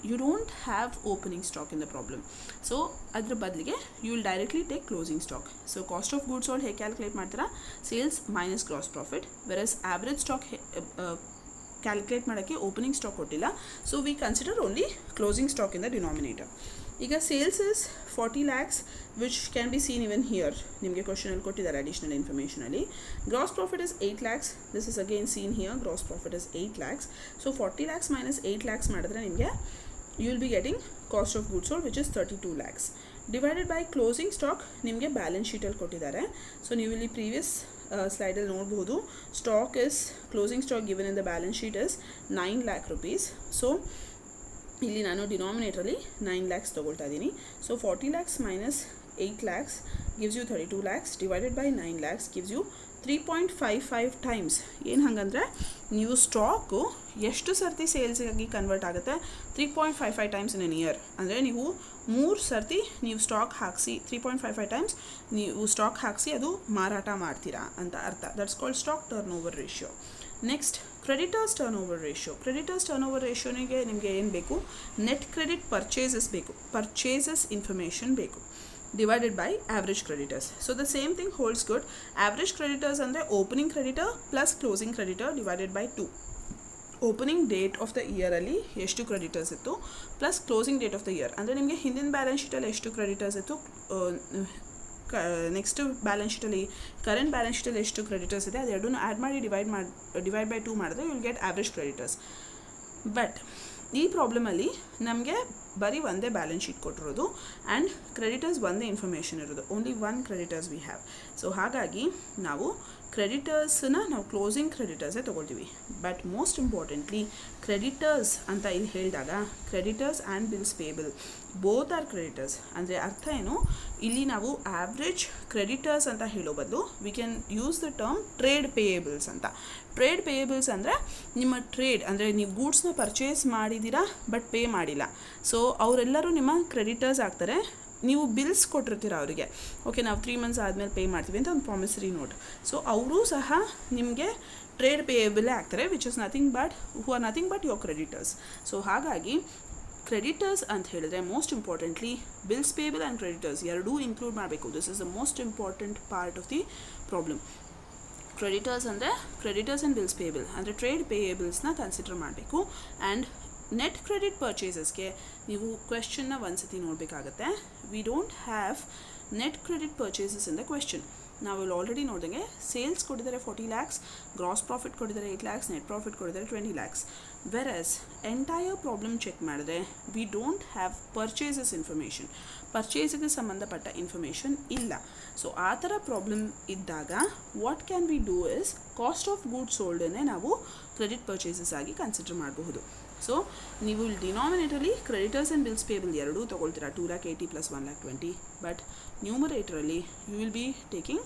you don't have opening stock in the problem so ಅದ್ರ ಬದಲಿಗೆ you will directly take closing stock so cost of goods sold ಹೇಗೆ ಕ್ಯಾಲ್ಕುಲೇಟ್ ಮಾಡ್ತೀರಾ sales minus gross profit versus average stock calculate ಮಾಡೋಕ್ಕೆ opening stock ಕೊಟ್ಟಿಲ್ಲ so we consider only closing stock in the denominator ಈಗ sales is forty lakhs which can be seen even here ನಿಮಗೆ ಕ್ವಶನಲ್ಲಿ ಕೊಟ್ಟಿದ್ದಾರೆ additional ಇನ್ಫಾರ್ಮೇಷನಲ್ಲಿ gross profit is eight lakhs this is again seen here gross profit is eight lakhs so forty lakhs minus eight lakhs ಮಾಡಿದ್ರೆ ನಿಮಗೆ you will be getting cost of goods sold which is thirty two lakhs divided by closing stock ನಿಮಗೆ balance ಶೀಟಲ್ಲಿ ಕೊಟ್ಟಿದ್ದಾರೆ so ನೀವು ಇಲ್ಲಿ previous ಸ್ಲೈಡಲ್ಲಿ ನೋಡ್ಬೋದು stock is closing stock given in the balance sheet is nine lakh rupees so ಇಲ್ಲಿ ನಾನು ಡಿನಾಮಿನೇಟ್ರಲ್ಲಿ ನೈನ್ ಲ್ಯಾಕ್ಸ್ ತೊಗೊಳ್ತಾ ಇದ್ದೀನಿ so forty lakhs minus eight lakhs gives you thirty two lakhs divided by nine lakhs gives you three point five five times ಏನು ಹಾಗಂದರೆ ನೀವು stock ಎಷ್ಟು ಸರ್ತಿ ಸೇಲ್ಸಿಗಾಗಿ ಕನ್ವರ್ಟ್ ಆಗುತ್ತೆ three point five five times in an year ಅಂದರೆ ನೀವು ಮೂರು ಸರ್ತಿ ನೀವು ಸ್ಟಾಕ್ ಹಾಕಿಸಿ three point five five times ನೀವು ಸ್ಟಾಕ್ ಹಾಕಿಸಿ ಅದು ಮಾರಾಟ ಮಾಡ್ತೀರಾ ಅಂತ ಅರ್ಥ that's called stock turn over ratio next creditors turn over ratio creditors turn over ರೇಷಿಯೋನಿಗೆ ನಿಮಗೆ ಏನು ಬೇಕು ನೆಟ್ ಕ್ರೆಡಿಟ್ ಪರ್ಚೇಸಸ್ ಬೇಕು ಪರ್ಚೇಸಸ್ ಇನ್ಫಾರ್ಮೇಷನ್ ಬೇಕು divided by average creditors so the same thing holds good average creditors ಅಂದರೆ opening creditor plus closing creditor divided by two opening date of the ಇಯರಲ್ಲಿ ಎಷ್ಟು creditors ಇತ್ತು plus closing date of the year ಅಂದರೆ ನಿಮಗೆ ಹಿಂದಿನ balance ಶೀಟಲ್ಲಿ ಎಷ್ಟು creditors ಇತ್ತು ಕ ನೆಕ್ಸ್ಟ್ ಬ್ಯಾಲೆನ್ಸ್ ಶೀಟಲ್ಲಿ ಕರೆಂಟ್ ಬ್ಯಾಲೆನ್ಸ್ ಶೀಟಲ್ಲಿ ಎಷ್ಟು ಕ್ರೆಡಿಟರ್ಸ್ ಇದೆ ಅದೆರಡೂ ಆ್ಯಡ್ ಮಾಡಿ ಡಿವೈಡ್ ಮಾಡಿ ಡಿವೈಡ್ ಬೈ ಟೂ ಮಾಡಿದ್ರೆ will get average creditors but ಈ ಪ್ರಾಬ್ಲಮಲ್ಲಿ ನಮಗೆ ಬರೀ ಒಂದೇ ಬ್ಯಾಲೆನ್ಸ್ ಶೀಟ್ ಕೊಟ್ಟಿರೋದು ಆ್ಯಂಡ್ ಕ್ರೆಡಿಟರ್ಸ್ ಒಂದೇ ಇನ್ಫಾರ್ಮೇಷನ್ ಇರೋದು only one creditors we have so ಹಾಗಾಗಿ ನಾವು ಕ್ರೆಡಿಟರ್ಸನ್ನ ನಾವು ಕ್ಲೋಸಿಂಗ್ ಕ್ರೆಡಿಟರ್ಸೇ ತೊಗೊಳ್ತೀವಿ ಬಟ್ ಮೋಸ್ಟ್ ಇಂಪಾರ್ಟೆಂಟ್ಲಿ ಕ್ರೆಡಿಟರ್ಸ್ ಅಂತ ಇಲ್ಲಿ ಹೇಳಿದಾಗ creditors and bills payable both are creditors ಅಂದರೆ ಅರ್ಥ ಏನು ಇಲ್ಲಿ ನಾವು ಆವ್ರೇಜ್ ಕ್ರೆಡಿಟರ್ಸ್ ಅಂತ ಹೇಳೋ ಬದಲು we can use the term trade payables ಅಂತ ಟ್ರೇಡ್ ಪೇಯೇಬಲ್ಸ್ ಅಂದರೆ ನಿಮ್ಮ ಟ್ರೇಡ್ ಅಂದರೆ ನೀವು ಗೂಡ್ಸ್ನ ಪರ್ಚೇಸ್ ಮಾಡಿದ್ದೀರಾ ಬಟ್ ಪೇ ಮಾಡಿಲ್ಲ ಸೊ ಅವರೆಲ್ಲರೂ ನಿಮ್ಮ ಕ್ರೆಡಿಟರ್ಸ್ ಆಗ್ತಾರೆ ನೀವು ಬಿಲ್ಸ್ ಕೊಟ್ಟಿರ್ತೀರ ಅವರಿಗೆ ಓಕೆ ನಾವು ತ್ರೀ ಮಂತ್ಸ್ ಆದಮೇಲೆ ಪೇ ಮಾಡ್ತೀವಿ ಅಂತ ಒಂದು ಪ್ರಾಮಿಸರಿ ನೋಟ್ ಸೊ ಅವರು ಸಹ ನಿಮಗೆ ಟ್ರೇಡ್ ಪೇಯಬಲೇ ಆಗ್ತಾರೆ which is nothing but who are nothing but your creditors so ಹಾಗಾಗಿ ಕ್ರೆಡಿಟರ್ಸ್ ಅಂತ ಹೇಳಿದ್ರೆ most importantly bills payable and creditors ಎರಡೂ ಇನ್ಕ್ಲೂಡ್ ಮಾಡಬೇಕು this is the most important part of the problem creditors ಅಂದರೆ ಕ್ರೆಡಿಟರ್ಸ್ ಆ್ಯಂಡ್ ಬಿಲ್ಸ್ ಪೇಬಲ್ ಅಂದರೆ trade ಪೇಯೇಬಲ್ಸ್ನ consider ಮಾಡಬೇಕು and net credit ಪರ್ಚೇಸಸ್ಗೆ ನೀವು ಕ್ವೆಶನ್ನ ಒಂದ್ಸತಿ ನೋಡಬೇಕಾಗತ್ತೆ we don't have net credit purchases in the question ನಾವು ಇಲ್ಲಿ ಆಲ್ರೆಡಿ ನೋಡಿದಂಗೆ ಸೇಲ್ಸ್ ಕೊಟ್ಟಿದ್ದಾರೆ ಫಾರ್ಟಿ ಲ್ಯಾಕ್ಸ್ ಗ್ರಾಸ್ ಪ್ರಾಫಿಟ್ ಕೊಟ್ಟಿದ್ದಾರೆ ಏಯ್ಟ್ ಲ್ಯಾಕ್ಸ್ ನೆಟ್ ಪ್ರಾಫಿಟ್ ಕೊಟ್ಟಿದ್ದಾರೆ twenty lakhs versus entire problem check ಮಾಡಿದ್ರೆ we don't have purchases information ಪರ್ಚೇಸಿಗೆ ಸಂಬಂಧಪಟ್ಟ ಇನ್ಫಾರ್ಮೇಷನ್ ಇಲ್ಲ ಸೊ ಆ ಥರ ಪ್ರಾಬ್ಲಮ್ ಇದ್ದಾಗ what can we do is cost of goods ಸೋಲ್ಡನ್ನೇ ನಾವು ಕ್ರೆಡಿಟ್ ಪರ್ಚೇಸಸ್ ಆಗಿ ಕನ್ಸಿಡರ್ ಮಾಡಬಹುದು ಸೊ ನೀವು ಇಲ್ಲಿ ಡಿನಾಮಿನೇಟರಲ್ಲಿ ಕ್ರೆಡಿಟರ್ಸ್ ಆ್ಯಂಡ್ ಬಿಲ್ಸ್ ಪೇಬಲ್ ಎರಡೂ ತೊಗೊಳ್ತೀರಾ two lakh eighty plus one lakh twenty but ನ್ಯೂಮರೇಟರಲ್ಲಿ you will be taking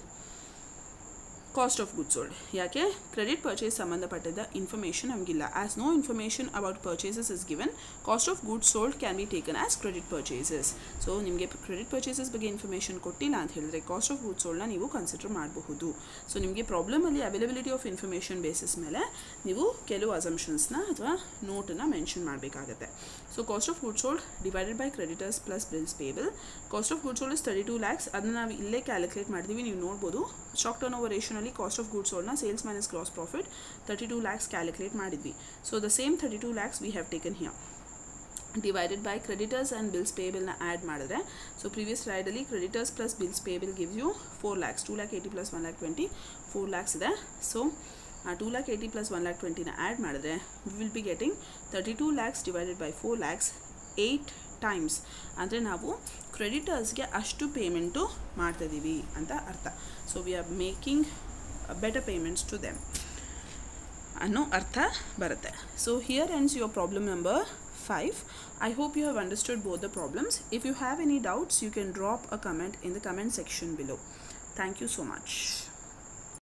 cost of good sold ಯಾಕೆ ಕ್ರೆಡಿಟ್ ಪರ್ಚೇಸ್ ಸಂಬಂಧಪಟ್ಟಿದ್ದ ಇನ್ಫಾರ್ಮೇಷನ್ ನಮಗಿಲ್ಲ as no information about purchases is given cost of good sold can be taken as credit purchases so ನಿಮಗೆ credit purchases ಬಗ್ಗೆ information ಕೊಟ್ಟಿಲ್ಲ ಅಂತ ಹೇಳಿದ್ರೆ cost of good ಸೋಲ್ಡ್ನ ನೀವು consider ಮಾಡಬಹುದು ಸೊ ನಿಮಗೆ ಪ್ರಾಬ್ಲಮಲ್ಲಿ ಅವೈಲಬಿಲಿಟಿ ಆಫ್ ಇನ್ಫಾರ್ಮೇಷನ್ ಬೇಸಿಸ್ ಮೇಲೆ ನೀವು ಕೆಲವು ಅಸಂಪ್ಷನ್ಸ್ನ ಅಥವಾ ನೋಟನ್ನು ಮೆನ್ಷನ್ ಮಾಡಬೇಕಾಗತ್ತೆ so cost of good sold divided by creditors plus bills payable cost of good sold is thirty two lakhs ಅದನ್ನು ನಾವು ಇಲ್ಲೇ ಕ್ಯಾಲ್ಕುಲೇಟ್ ಮಾಡಿದ್ದೀವಿ ನೀವು ನೋಡ್ಬೋದು ಸ್ಟಾಕ್ ಟರ್ನ್ ಓವರ್ ರೇಷನಲ್ಲಿ ಕಾಸ್ಟ್ ಆಫ್ ಗೂಡ್ಸ್ ಸೋಲ್ಡ್ನ sales minus gross profit thirty two lakhs calculate ಮಾಡಿದ್ವಿ so the same thirty two lakhs we have taken here divided by creditors and bills ಪೇಬಲ್ನ ಆ್ಯಡ್ ಮಾಡಿದ್ರೆ ಸೊ ಪ್ರೀವಿಯಸ್ ಸ್ಲೈಡಲ್ಲಿ creditors plus bills payable give you four lakhs two lakh eighty plus one lakh twenty four lakhs ಇದೆ so ಆ two lakh eighty plus one lakh ಟ್ವೆಂಟಿನ add ಮಾಡಿದ್ರೆ we will be getting thirty two lakhs divided by four lakhs eight times ಅಂದರೆ ನಾವು ಕ್ರೆಡಿಟರ್ಸ್ಗೆ ಅಷ್ಟು payment ಮಾಡ್ತಾಯಿದ್ದೀವಿ ಅಂತ ಅರ್ಥ so we are making better payments to them ಅನ್ನೋ ಅರ್ಥ ಬರುತ್ತೆ so here ends your problem number five I hope you have understood both the problems if you have any doubts you can drop a comment in the comment section below thank you so much